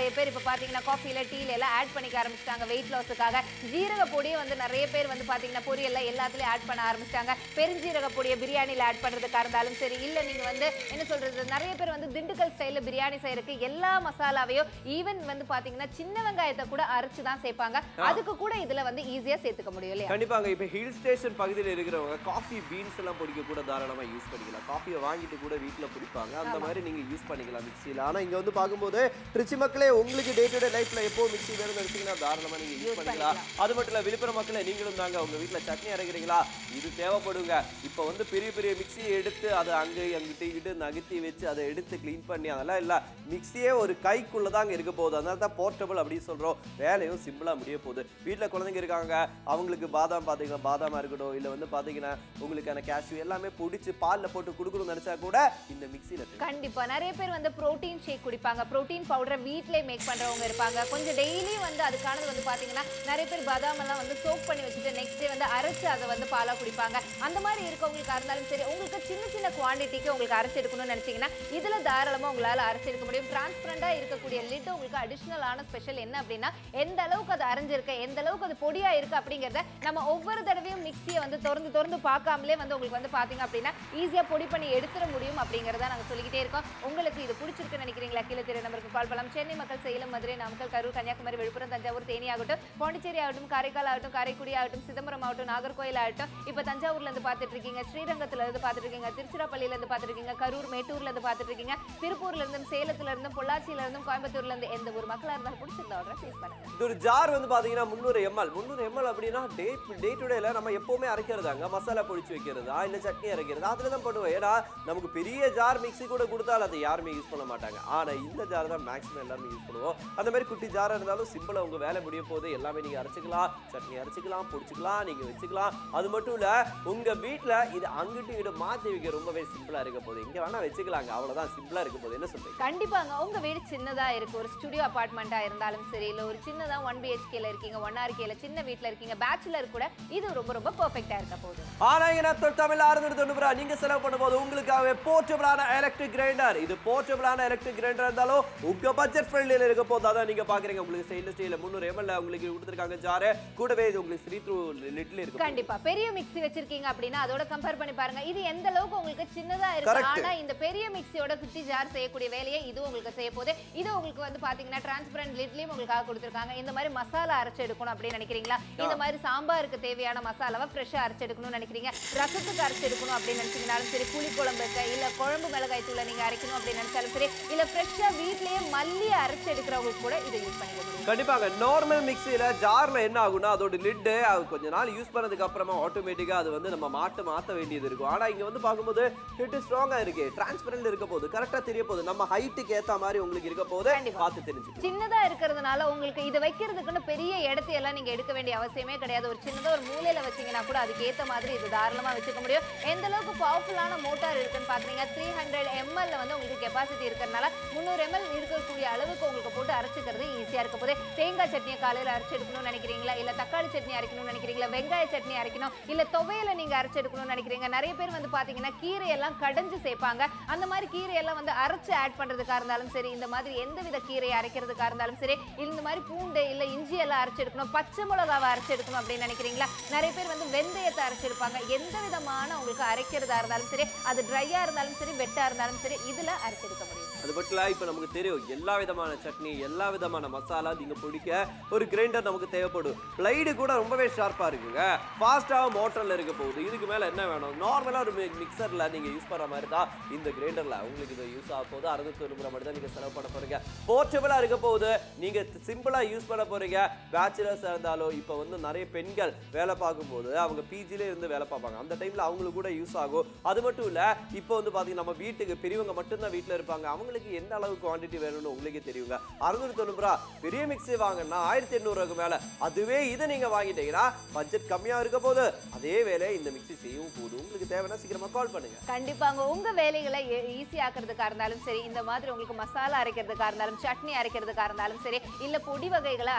பாத்தீங்கன்னா காஃபில டீல எல்லாம் ஆட் பண்ணிக்க ஆரம்பிச்சிட்டாங்க வெயிட் லாஸுக்காக ஜீரக பொடியை வந்து நிறைய பேர் வந்து பாத்தீங்கன்னா பொரியல்ல எல்லாத்துலயும் ஆட் பண்ண ஆரம்பிச்சிட்டாங்க பெருஞ்சீரக பொடியை பிரியாணில ஆட் பண்றதுக்கா இருந்தாலும் சரி இல்ல நீங்க வந்து என்ன சொல்றது நிறைய பேர் வந்து திண்டுக்கல் ஸ்டைல்ல பிரியாணி செய்யறதுக்கு எல்லா மசாலாவையும் ஈவன் வந்து பாத்தீங்கன்னா சின்ன வெங்காயத்தை கூட அரைச்சு தான் சேர்ப்பாங்க அதுக்கு கூட இதுல வந்து ஈஸியா சேர்த்துக்க முடியும் இல்லையா கண்டிப்பாங்க இப்போ ஹில் ஸ்டேஷன் பகுதியில் இருக்கிறவங்க காஃபி பீன்ஸ் எல்லாம் பொடிக்க கூட தாராளமா யூஸ் பண்ணிக்கலாம் காஃபியை வாங்கிட்டு கூட வீட்ல பிடிப்பாங்க அந்த மாதிரி நீங்க யூஸ் பண்ணிக்கலாம் மிக்ஸியில் ஆனா இங்க வந்து பார்க்கும்போது திருச்சி மக்களே உங்களுக்கு டே டு டே லைஃப்ல எப்போ மிக்ஸி வேணும்னு எடுத்தீங்கன்னா தாராளமா நீங்க யூஸ் பண்ணிக்கலாம் அது மட்டும் இல்ல விழுப்புரம் மக்களே நீங்களும் தாங்க உங்க வீட்ல சட்னி அரைக்கிறீங்களா இது தேவைப்படுங்க இப்போ வந்து பெரிய பெரிய மிக்ஸியை எடுத்து அதை அங்கே அங்கிட்டு இங்கிட்டு நகர்த்தி வச்சு அதை எடுத்து க்ளீன் பண்ணி அதெல்லாம் இல்ல மிக்ஸியே ஒரு கைக்குள்ள தாங்க இருக்க போகுது அதனால தான் போர்ட்டபிள் அப்படின்னு சொல்றோம் வேலையும் சிம்பிளா முடிய போகுது வீட்ல குழந்தைங்க இருக்காங்க அவங்களுக்கு பாதாம் பாத்தீங்கன்னா பாதாமா இருக்கட்டும் இல்ல வந்து பாத்தீங்கன்னா உங்களுக்கான கேஷ்யூ எல்லாமே பிடிச்சி பால்ல போட்டு கொடுக்கணும்னு நினைச்சா கூட இந்த மிக்ஸில கண்டிப்பா நிறைய பேர் வந்து புரோட்டீன் ஷேக் குடிப்பாங்க புரோட்டீன் பவுடரை வீட்லயே மேக் பண்றவங்க இருப்பாங்க கொஞ்சம் டெய்லி வந்து அதுக்கானது வந்து பாத்தீங்கன்னா நிறைய பேர் பாதாம் எல்லாம் வந்து சோக் பண்ணி வச்சுட்டு நெக்ஸ்ட் டே வந்து அரைச்சு அதை வந்து பாலா குடிப்பாங்க அந்த மாதிரி இருக்கவங்களுக்கா இருந்தாலும் சரி உங்களுக்கு சின்ன சின்ன குவாண்டிட்டிக்கு உங்களுக்கு அரைச்சு எடுக்கணும்னு நினைச்சீங்கன்னா இதுல தாராளமா உங்களால அரைச்சு எடுக்க முடியும் டிரான்ஸ்பரண்டா இருக்கக்கூடிய லிட் உங்களுக்கு அடிஷனலான ஸ்பெஷல் என்ன அப்படின்னா எந்த அளவுக்கு அது அரைஞ்சிருக்கு எந்த அளவுக்கு அது பொடியா இருக்கு அப்படிங்கறத நம்ம ஒவ்வொரு தடவையும் மிக்ஸியை வந்து திறந்து திறந்து பார்க்காமலே வந்து உங்களுக்கு வந்து பாத்தீங்க அப்படின்னா ஈஸியா பொடி பண்ணி எடுத்துட முடியும் அப்படிங்கறத நாங்க சொல்லிக்கிட்டே இருக்கோம் உங்களுக்கு இது பிடிச்சிருக்குன்னு நினைக்கிறீங்களா கீழே தெரிய நம்பருக்கு கால் பண்ணலாம் சென்னை மக்கள் சேலம் மதுரை நாமக்கல் கரூர் கன்னியாகுமரி விழுப்புரம் தஞ்சாவூர் தேனி ஆகட்டும் பாண்டிச்சேரி ஆகட்டும் காரைக்கால் ஆகட்டும் காரைக்குடி ஆகட்டும் சிதம்பரம் ஆகட்டும் நாகர்கோயில் ஆகட்டும் இப்போ தஞ்சாவூர்ல இருந்து பார்த்துட்டு இருக்கீங்க ஸ்ரீரங்கத்துல இருந்து பார்த்துட்டு இருக்கீங்க திருச்சிராப்பள்ளியில இருந்து பார்த்துட்டு இருக்கீங்க கரூர் மேட்டூர்ல இருந்து பார்த்துட்டு இருக்கீங்க திருப்பூர்ல இருந்தும் சேலத்துல இருந்தும் பொள்ளாச்சியில இருந்தும் கோயம்புத்தூர்ல இருந்து எந்த ஒரு மக்களா இருந்தாலும் பிடிச்சிருந்தா ஆர்டர் ப்ளேஸ் பண்ணுங்க இது ஒரு ஜார் வந்து பாத்தீங்கன்னா முந்நூறு எம்எல் முந்நூறு எம்எல் அப்படின்னா டே டே டு டேல நம்ம எப்பவுமே அரைக்கிறதாங்க மசாலா பொடிச்சு வைக்கிறதா இல்ல சட்னி அரைக்கிறதா அதுல தான் பண்ணுவோம் ஏன்னா நமக்கு பெரிய ஜார் மிக்ஸி கூட கொடுத்தாலும் அதை யாருமே யூஸ் பண்ண மாட்டாங்க ஆனா இந்த ஜார் தான் மேக்ஸிமம் எல்லாருமே யூஸ் பண்ணுவோம் அந்த மாதிரி குட்டி ஜாரா இருந்தாலும் சிம்பிளா உங்க வேலை முடிய போது எல்லாமே நீங்க அரைச்சிக்கலாம் சட்னி அரைச்சிக்கலாம் பொடிச்சுக்கலாம் நீங்க வச்சுக்கலாம் அது மட்டும் இல்ல உங்க வீட்ல இது அங்கிட்டு இங்கிட்டு மாத்தி வைக்க ரொம்பவே சிம்பிளா இருக்க போகுது இங்க வேணா வச்சுக்கலாங்க அவ்வளவுதான் சிம்பிளா இருக்க போகுது என்ன சொல்றீங்க கண்டிப்பாங்க உங்க வீடு சின்னதா இருக்கு ஒரு ஸ்டுடியோ அபார்ட்மெண்ட்டா இருந்தாலும் சரி இல்ல ஒரு சின்னதா ஒன் பிஹெச்கேல இருக்கீங்க ஒன் ஆர்கேல சின்ன வீட்ல இருக்கீங்க பேச்சுலர் கூட இது ரொம்ப ரொம்ப பெர்ஃபெக்ட்டா இருக்க போகுது ஆனா என்ன தமிழ் ஆறுநூறு தொண்ணூறு நீங்க செலவு பண்ணும்போது உங்களுக்காகவே போர்ட்டபிளான எலக்ட்ரிக் கிரைண்டர் இது போர்ட்டபிளான எலக்ட்ரிக் கிரைண்டர் இருந்தாலும் உங்க பட்ஜெட் ஃப்ரெண்ட்லியில் இருக்க போது அதான் நீங்க பாக்குறீங்க உங்களுக்கு ஸ்டெயின்லெஸ் ஸ்டீல் முந்நூறு எம்எல் உங்களுக்கு கொடுத்துருக்காங்க ஜாரு கூடவே இது உங்களுக்கு ஸ்ரீ த்ரூ லிட்ல இருக்கு கண்டிப்பா பெரிய மிக்ஸி வச்சிருக்கீங்க அப்படின்னா அதோட கம்பேர் பண்ணி பாருங்க இது எந்த அளவுக்கு உங்களுக்கு சின்னதா இருக்கு Correct. ஆனா இந்த பெரிய மிக்ஸியோட குட்டி ஜார் செய்யக்கூடிய வேலையை இது உங்களுக்கு செய்ய போகுது இது உங்களுக்கு வந்து பாத்தீங்கன்னா டிரான்ஸ்பரண்ட் லிட்லயும் உங்களுக்காக கொடுத்துருக்காங்க இந்த மாதிரி மசாலா அரைச்சு எடுக்கணும் அப்படின்னு நினைக்கிறீங்களா இந்த மாதிரி சாம்பாருக்கு தேவையான மசாலாவை ஃப்ரெஷ்ஷா அரைச்சு எடுக்கணும்னு நினைக்கிறீங்க ரசத்துக்கு அரைச்சு எடுக்கணும் அப்படின்னு நினைச்சீங்கனாலும் சரி புளி குழம்புக்கு இல்ல குழம்பு மிளகாய் தூளை நீங்க அரைக்கணும் அப்படின்னு நினைச்சாலும் சரி இல்ல ஃப்ரெஷ்ஷா வீட்லயே மல்லி அரைச்சு எடுக்கிறவங்களுக்கு கூட இதை யூஸ் பண்ணிக்க முடியும் கண்டிப்பாங்க நார்மல் மிக்ஸியில் ஜாரில் என்ன ஆகும்னா அதோட லிட்டு அது கொஞ்ச நாள் யூஸ் பண்ணதுக்கு அப்புறமா ஆட்டோமேட்டிக்காக அது வந்து நம்ம மாட்ட மாற்ற வேண்டியது இருக்கும் ஆனால் இங்கே வந்து பார்க்கும்போது ஹிட் ஸ்ட்ராங்காக இருக்கு டிரான்ஸ்பரண்ட் இருக்க போகுது கரெக்டாக தெரிய போகுது நம்ம ஹைட்டுக்கு ஏற்ற மாதிரி உங்களுக்கு இருக்க போது கண்டிப்பா. பார்த்து தெரிஞ்சுக்கணும் சின்னதா இருக்கிறதுனால உங்களுக்கு இது வைக்கிறதுக்குன்னு பெரிய இடத்தை எல்லாம் நீங்க எடுக்க வேண்டிய அவசியமே கிடையாது ஒரு சின்னதா ஒரு மூலையில வச்சீங்கன்னா கூட அதுக்கு ஏத்த மாதிரி இது தாராளமா வச்சுக்க முடியும் எந்த அளவுக்கு பவர்ஃபுல்லான மோட்டார் இருக்குன்னு பாத்தீங்கன்னா த்ரீ ஹண்ட்ரட் எம்எல்ல வந்து உங்களுக்கு கெப்பாசிட்டி இருக்கிறதுனால முந்நூறு எம்எல் இருக்கக்கூடிய அளவுக்கு உங்களுக்கு போட்டு அரைச்சிக்கிறது ஈஸியா இருக்க போது தேங்காய் சட்னியை காலையில அரைச்சு எடுக்கணும்னு நினைக்கிறீங்களா இல்ல தக்காளி சட்னி அரைக்கணும்னு நினைக்கிறீங்களா வெங்காய சட்னி அரைக்கணும் இல்ல துவையில நீங்க அரைச்சு எடுக்கணும்னு நினைக்கிறீங்க நிறைய பேர் வந்து பாத்தீங்கன்னா கீரை எல்லாம் கடைஞ்சு சேர்ப்பாங்க அந்த மாதிரி கீரை எல்லாம் வந்து அரைச்சு ஆட் பண்றதுக்கா இருந்தாலும் சரி இந்த மாதிரி எந்த வித கீரையை அரைக்கிறதுக்கா இருந்தாலும் சரி இந்த மாதிரி பூண்டு இல்ல இஞ்சி எல்லாம் அரைச்சு எடுக்கணும் பச்சை மிளகாவை அரைச்சு எடுக்கணும் அப்படின்னு நினைக்கிறீங்களா நிறைய பேர் வந்து வெந்தயத்தை அரைச்சிருப்பாங்க எந்த விதமான உங்களுக்கு அரைக்கிறதா இருந்தாலும் சரி அது ட்ரையா இருந்தாலும் சரி வெட்டா இருந்தாலும் சரி இதுல அரைச்செடுக்க முடியும் அது மட்டும் இல்ல இப்போ நமக்கு தெரியும் எல்லா விதமான சட்னி எல்லா விதமான மசாலா நீங்க பிடிக்க ஒரு கிரைண்டர் நமக்கு தேவைப்படும் பிளைடு கூட ரொம்பவே ஷார்ப்பா இருக்குங்க ஃபாஸ்ட்டாக மோட்டர்ல இருக்க போகுது இதுக்கு மேல என்ன வேணும் நார்மலா ஒரு மிக்சர்ல நீங்க யூஸ் பண்ற மாதிரி தான் இந்த கிரைண்டர்ல உங்களுக்கு இது யூஸ் ஆக போகுது அறுநூத்தி தொண்ணூறு மட்டும் தான் நீங்க செலவு பண்ண போறீங்க போர்ட்டபிளா இருக்க போகுது நீங்க சிம்பிளா யூஸ் பண்ண போறீங்க பேச்சுலர்ஸ் இருந்தாலும் இப்போ வந்து நிறைய பெண்கள் வேலை பார்க்கும்போது அவங்க பிஜிலே இருந்து வேலை பார்ப்பாங்க அந்த டைம்ல அவங்களுக்கு கூட யூஸ் ஆகும் அது மட்டும் இல்ல இப்போ வந்து பாத்தீங்கன்னா நம்ம வீட்டுக்கு பெரியவங்க மட்டும்தான் வீட்ல இருப்பாங்க அவங்களுக்கு எந்த அளவு குவாண்டிட்டி வேணும்னு உங்களுக்கே தெரியுங்க அறுநூறு தொண்ணூறு ரூபா பெரிய மிக்ஸி வாங்கினா ஆயிரத்தி எண்ணூறுக்கு மேல அதுவே இதை நீங்க வாங்கிட்டீங்கன்னா பட்ஜெட் கம்மியா இருக்க போது அதே வேலையை இந்த மிக்ஸி செய்யவும் போகுது உங்களுக்கு தேவைன்னா சீக்கிரமா கால் பண்ணுங்க கண்டிப்பாங்க உங்க வேலைகளை ஈஸி ஆக்குறதுக்கா இருந்தாலும் சரி இந்த மாதிரி உங்களுக்கு மசாலா அரைக்கிறதுக்கா இருந்தாலும் சட்னி அரைக்கிறதுக்கா இருந்தாலும் சரி இல்ல பொடி வகைகளை அரைச்செடுக்கிறதுக்கா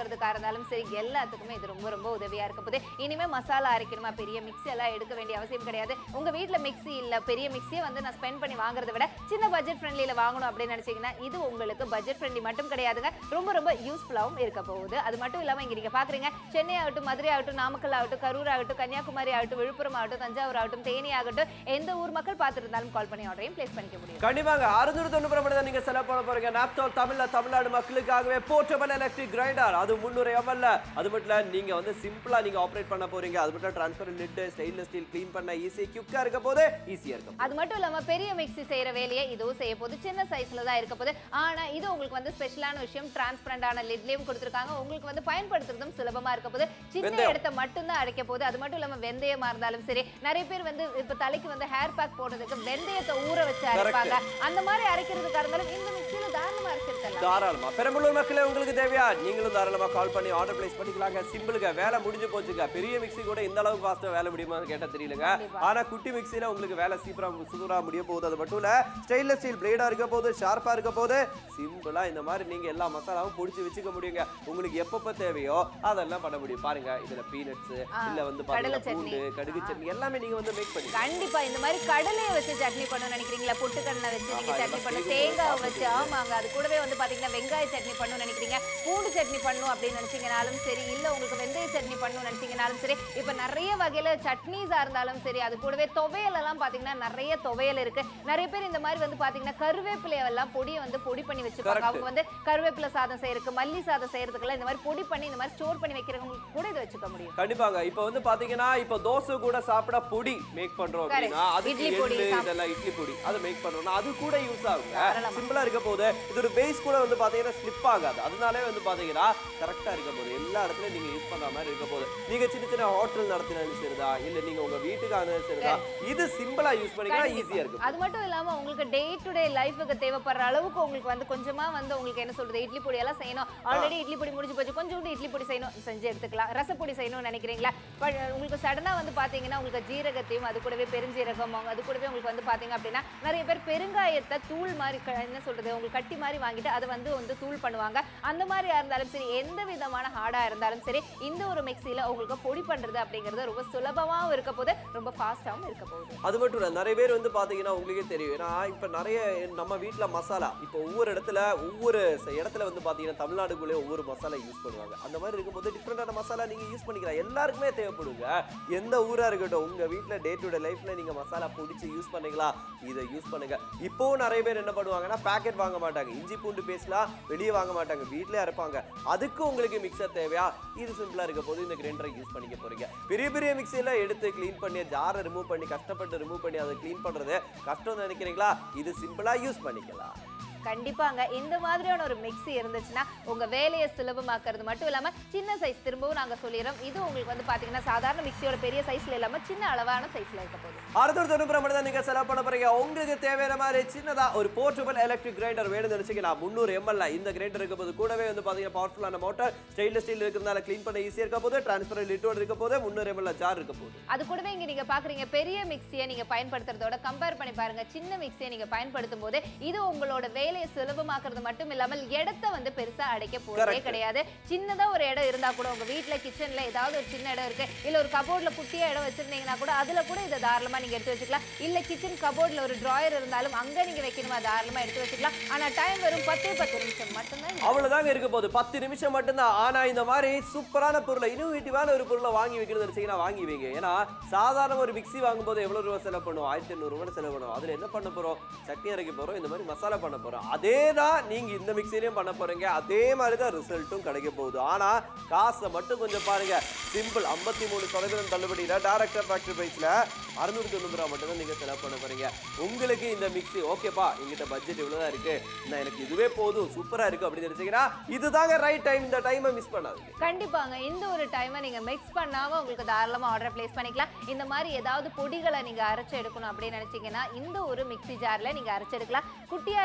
போறதுக்காக இருந்தாலும் சரி எல்லாத்துக்குமே இது ரொம்ப ரொம்ப உதவியா இருக்க போது இனிமே மசாலா அரைக்கணுமா பெரிய மிக்ஸி எல்லாம் எடுக்க வேண்டிய அவசியம் கிடையாது உங்க வீட்ல மிக்ஸி இல்ல பெரிய மிக்ஸியை வந்து நான் ஸ்பெண்ட் பண்ணி வாங்குறதை விட சின்ன பட்ஜெட் ஃப்ரெண்ட்லியில வாங்கணும் அப்படின்னு நினைச்சீங்கன்னா இது உங்களுக்கு பட்ஜெட் ஃப்ரெண்ட்லி மட்டும் கிடையாதுங்க ரொம்ப ரொம்ப யூஸ்ஃபுல்லாகவும் இருக்க போகுது அது மட்டும் இல்லாம இங்க நீங்க பாக்குறீங்க சென்னை ஆகட்டும் மதுரை ஆகட்டும் நாமக்கல் ஆகட்டும் கரூர் ஆகட்டும் கன்னியாகுமரி ஆகட்டும் விழுப்புரம் ஆகட்டும் தஞ்சாவூர் ஆகட்டும் தேனி ஆகட்டும் எந்த ஊர் மக்கள் பார்த்துருந்தாலும் கால் பண்ணி ஆர்டரையும் பிளேஸ் பண்ணிக்க முடியும் கண்டிப்பாங்க அறுநூறு தொண்ணூறு மட்டும் தான் நீங்க செலவு பண்ண போறீங்க நாப்தோல் தமிழ்ல தமிழ்நாடு மக்களுக்காகவே போர்ட்டபிள் எலக்ட்ரிக் கிரைண்டர் அது முன்னூறு எம்எல்ல அது மட்டும் இல்ல நீங்க வந்து சிம்பிளா நீங்க ஆப்ரேட் பண்ண போறீங்க அது மட்டும் transfer lid stainless steel clean பண்ண ஈஸி குயிக்கா இருக்க போது ஈஸியா இருக்கும் அது மட்டும் இல்லாம பெரிய மிக்ஸி செய்யற வேலையை இதுவும் செய்ய போகுது சின்ன சைஸ்ல தான் இருக்க போகுது ஆனா இது உங்களுக்கு வந்து ஸ்பெஷலான விஷயம் டிரான்ஸ்பரண்டான லிட்லயும் கொடுத்துருக்காங்க உங்களுக்கு வந்து பயன்படுத்துறதும் சுலபமா இருக்க போகுது சின்ன வெந்தயம். இடத்த மட்டும் தான் அடைக்க போகுது அது மட்டும் இல்லாம வெந்தயமா இருந்தாலும் சரி நிறைய பேர் வந்து இப்ப தலைக்கு வந்து ஹேர் பேக் போடுறதுக்கு வெந்தயத்தை ஊற வச்சு அரைப்பாங்க அந்த மாதிரி அரைக்கிறதுக்காக இருந்தாலும் இந்த மிக்ஸில தாராளமா அரைச்சிருக்கலாம் தாராளமா பெரம்பலூர் மக்களே உங்களுக்கு தேவையா நீங்களும் தாராளமா கால் பண்ணி ஆர்டர் பிளேஸ் பண்ணிக்கலாங்க சிம்பிளுங்க வேலை முடிஞ்சு போச்சுங்க பெரிய மிக்ஸி கூட இந்த அளவுக்கு ஃபாஸ்டா வேலை முடியுமான்னு கேட்டா தெரியலங்க கண்டிப்பா. ஆனா குட்டி மிக்ஸில உங்களுக்கு வேலை சீக்கிரம் சூப்பரா முடிய போகுது அது மட்டும் இல்ல ஸ்டெயின்லெஸ் ஸ்டீல் பிளேடா இருக்க போது ஷார்ப்பா இருக்க போது சிம்பிளா இந்த மாதிரி நீங்க எல்லா மசாலாவும் பொடிச்சு வச்சுக்க முடியுங்க உங்களுக்கு எப்பப்ப தேவையோ அதெல்லாம் பண்ண முடியும் பாருங்க இதுல பீனட்ஸ் ஆ, இல்ல வந்து கடலை பாத்தீங்கன்னா சட்னி. பூண்டு கடுகு சட்னி எல்லாமே நீங்க வந்து மேக் பண்ணி கண்டிப்பா இந்த மாதிரி கடலையை வச்சு சட்னி பண்ணணும்னு நினைக்கிறீங்களா பொட்டுக்கடலை வச்சு நீங்க ஆஹா, சட்னி இதெல்லாம் பண்ணணும் கேக்கும்போது தேங்காய் வச்சு சாப்பிட்டு ஆமாங்க அது கூடவே வந்து பாத்தீங்கன்னா வெங்காய சட்னி பண்ணணும்னு நினைக்கிறீங்க பூண்டு சட்னி பண்ணணும் அப்படின்னு நினைச்சீங்கனாலும் சரி இல்ல உங்களுக்கு வெந்தய சட்னி பண்ணணும்னு நினைச்சீங்கனாலும் சரி இப்ப நிறைய வகையில சட்னிஸா இருந்தாலும் சரி அது கூடவே துவையல் எல்லாம் பாத்தீங்கன்னா நிறைய துவையல் இருக்கு நிறைய பேர் இந்த மாதிரி வந்து பாத்தீங்கன்னா கருவேப்பிலை எல்லாம் பொடியை வந்து பொடி பண்ணி வச்சுப்பாங்க Correct. அவங்க வந்து கருவேப்பிலை சாதம் செய்யறதுக்கு மல்லி சாதம் செய்யறதுக்குலாம் இந்த மாதிரி பொடி பண்ணி இந்த மாதிரி ஸ்டோர் பண்ணி வைக்கிறவங்களுக்கு கூட இதை வச்சுக்க முடியும் கண்டிப்பாங்க இப்போ வந்து பாத்தீங்கன்னா இப்போ தோசை கூட சாப்பிட பொடி மேக் பண்றோம் Correct. அப்படின்னா அதுக்கு இட்லி பொடி, எள்ளு சாப்~ இதெல்லாம் இட்லி பொடி அதை மேக் பண்றோம்னா அது கூட யூஸ் ஆகுங்க தாராளமா. சிம்பிளா இருக்க போது இது ஒரு பேஸ் கூட வந்து பாத்தீங்கன்னா ஸ்லிப் ஆகாது அதனாலே வந்து பாத்தீங்கன்னா கரெக்டா இருக்க போது எல்லா இடத்துலயும் நீங்க யூஸ் பண்ற மாதிரி இருக்க போது நீங்க சின்ன சின்ன ஹோட்டல் நடத்தினாலும் சரிதா இல்ல நீங்க உங்க வீட்டுக்கு ஆனாலும் சரிதா இது சிம்பிளா யூஸ் பண்ணிக்கலாம் கண்டிப்பா. ஈஸியா இருக்கும் அது மட்டும் இல்லாம உங்களுக்கு டே டு டே லைஃபுக்கு தேவைப்படுற அளவுக்கு உங்களுக்கு வந்து கொஞ்சமா வந்து உங்களுக்கு என்ன சொல்றது இட்லி பொடி எல்லாம் செய்யணும் ஆல்ரெடி இட்லி பொடி முடிஞ்சு போச்சு கொஞ்சோண்டு இட்லி பொடி செய்யணும் செஞ்சு எடுத்துக்கலாம் ரசப்பொடி செய்யணும்னு நினைக்கிறீங்களா பட் உங்களுக்கு சடனா வந்து பாத்தீங்கன்னா உங்களுக்கு ஜீரகத்தையும் அது கூடவே பெருஞ்சீரகம் அது கூடவே உங்களுக்கு வந்து பாத்தீங்க அப்படின்னா நிறைய பேர் பெருங்காயத்தை தூள் மாதிரி க- என்ன சொல்றது உங்களுக்கு கட்டி மாதிரி வாங்கிட்டு அதை வந்து வந்து தூள் பண்ணுவாங்க அந்த மாதிரியா இருந்தாலும் சரி எந்த விதமான ஹார்டா இருந்தாலும் சரி இந்த ஒரு மிக்ஸில உங்களுக்கு பொடி பண்றது அப்படிங்கிறது ரொம்ப சுலபமாவும் இருக்க போது ரொம்ப ஃபாஸ்டாவும் இருக்க போகுது அது மட்டும் இல்ல நிறைய பேர் வந்து பாத்தீங்கன்னா உங்களுக்கே தெரியும் ஏன்னா இப்ப நிறைய நம்ம வீட்ல மசாலா இப்போ ஒவ்வொரு இடத்துல ஒவ்வொரு ச- இடத்துல வந்து பாத்தீங்கன்னா தமிழ்நாடுக்குள்ளே ஒவ்வொரு மசாலா யூஸ் பண்ணுவாங்க அந்த மாதிரி இருக்கும்போது டிஃப்ரெண்டான மசாலா நீங்க யூஸ் பண்ணிக்கலாம் எல்லாருக்குமே தேவைப்படுங்க எந்த ஊரா இருக்கட்டும் உங்க வீட்ல டே டு டே லைஃப்ல நீங்க மசாலா பொடிச்சு யூஸ் பண்ணீங்களா இதை யூஸ் பண்ணுங்க இப்போ நிறைய பேர் என்ன பண்ணுவாங்கன்னா பேக்கெட் வாங்க மாட்டாங்க இஞ்சி பூண்டு பேஸ்ட்லாம் வெளியே வாங்க மாட்டாங்க வீட்லயே அரைப்பாங்க அதுக்கு உங்களுக்கு மிக்சர் தேவையா இது சிம்பிளா இருக்க போது இந்த கிரைண்டரை யூஸ் பண்ணிக்க போறீங்க பெரிய பெரிய மிக்ஸில எடுத்து க்ளீன் பண்ணி ஜாரை ரிமூவ் பண்ணி கஷ்டப்பட்டு ரிமூவ் பண்ணி அதை க்ளீன் பண்றது கஷ்டம் நினைக்கிறீங்களா இது சிம்பிளா யூஸ் பண்ணிக்கலாம் கண்டிப்பாங்க இந்த மாதிரியான ஒரு மிக்ஸி இருந்துச்சுன்னா உங்க வேலையை சுலபமாக்குறது மட்டும் இல்லாம சின்ன சைஸ் திரும்பவும் நாங்க சொல்லிடுறோம் இது உங்களுக்கு வந்து பாத்தீங்கன்னா சாதாரண மிக்ஸியோட பெரிய சைஸ்ல இல்லாம சின்ன அளவான சைஸ்ல இருக்க போகுது அடுத்த தொண்ணூறு மட்டும் தான் நீங்க செலவு பண்ண போறீங்க உங்களுக்கு தேவையான மாதிரி சின்னதா ஒரு போர்ட்டபிள் எலக்ட்ரிக் கிரைண்டர் வேணும்னு நினைச்சீங்கன்னா முந்நூறு எம்எல்ல இந்த கிரைண்டர் இருக்க போது கூடவே வந்து பாத்தீங்கன்னா பவர்ஃபுல்லான மோட்டர் ஸ்டெயின்லெஸ் ஸ்டீல் இருக்கிறதுனால க்ளீன் பண்ண ஈஸியா இருக்க போது டிரான்ஸ்பர் லிட்டோடு இருக்க போது முந்நூறு எம்எல்ல ஜார் இருக்க போது அது கூடவே இங்க நீங்க பாக்குறீங்க பெரிய மிக்ஸியை நீங்க பயன்படுத்துறதோட கம்பேர் பண்ணி பாருங்க சின்ன மிக்ஸியை நீங்க பயன்படுத்தும் போது இது உங்களோட வேலையை சுலபமாக்குறது மட்டும் இல்லாமல் இடத்த வந்து பெருசா அடைக்க போறதே Correct. கிடையாது சின்னதா ஒரு இடம் இருந்தா கூட உங்க வீட்ல கிச்சன்ல ஏதாவது ஒரு சின்ன இடம் இருக்கு இல்ல ஒரு கபோர்ட்ல குட்டியா இடம் வச்சிருந்தீங்கன்னா கூட அதுல கூட இதை தாராளமா நீங்க எடுத்து வச்சுக்கலாம் இல்ல கிச்சன் கபோர்ட்ல ஒரு டிராயர் இருந்தாலும் அங்க நீங்க வைக்கணுமா தாராளமா எடுத்து வச்சுக்கலாம் ஆனா டைம் வெறும் பத்தே பத்து நிமிஷம் மட்டும்தான் இங்க அவ்வளவுதாங்க இருக்க போகுது பத்து நிமிஷம் மட்டும்தான் ஆனா இந்த மாதிரி சூப்பரான பொருளை இன்னோவேட்டிவான ஒரு பொருளை வாங்கி வைக்கிறது நினைச்சீங்கன்னா வாங்கி வைங்க ஏன்னா சாதாரண ஒரு மிக்ஸி வாங்கும்போது எவ்வளவு ரூபா செலவு பண்ணுவோம் ஆயிரத்தி எண்ணூறு ரூபாய் செலவு பண்ணுவோம் அதுல என்ன பண்ண போறோம் சட்னி அரைக்க போறோம் இந்த மாதிரி மசாலா பண்ண போறோம் அதே தான் நீங்க இந்த மிக்ஸிலையும் பண்ண போறீங்க அதே மாதிரி தான் ரிசல்ட்டும் கிடைக்க போகுது ஆனா காசை மட்டும் கொஞ்சம் பாருங்க சிம்பிள் ஐம்பத்தி மூணு சதவீதம் தள்ளுபடியில டேரக்டர் ஃபேக்டரி பிரைஸ்ல அறுநூறு தொண்ணூறு ரூபா மட்டும் தான் நீங்க செலவு பண்ண போறீங்க உங்களுக்கு இந்த மிக்ஸி ஓகேப்பா எங்கிட்ட பட்ஜெட் இவ்வளவுதான் இருக்கு நான் எனக்கு இதுவே போதும் சூப்பரா இருக்கு அப்படின்னு நினைச்சீங்கன்னா இதுதாங்க ரைட் டைம் இந்த டைமை மிஸ் பண்ணாதீங்க கண்டிப்பாங்க இந்த ஒரு டைமை நீங்க மிக்ஸ் பண்ணாம உங்களுக்கு தாராளமா ஆர்டர் பிளேஸ் பண்ணிக்கலாம் இந்த மாதிரி ஏதாவது பொடிகளை நீங்க அரைச்சு எடுக்கணும் அப்படின்னு நினைச்சீங்கன்னா இந்த ஒரு மிக்ஸி ஜார்ல நீங்க அரைச்சு எடுக்கலாம் குட்டியா இருந்தாலும்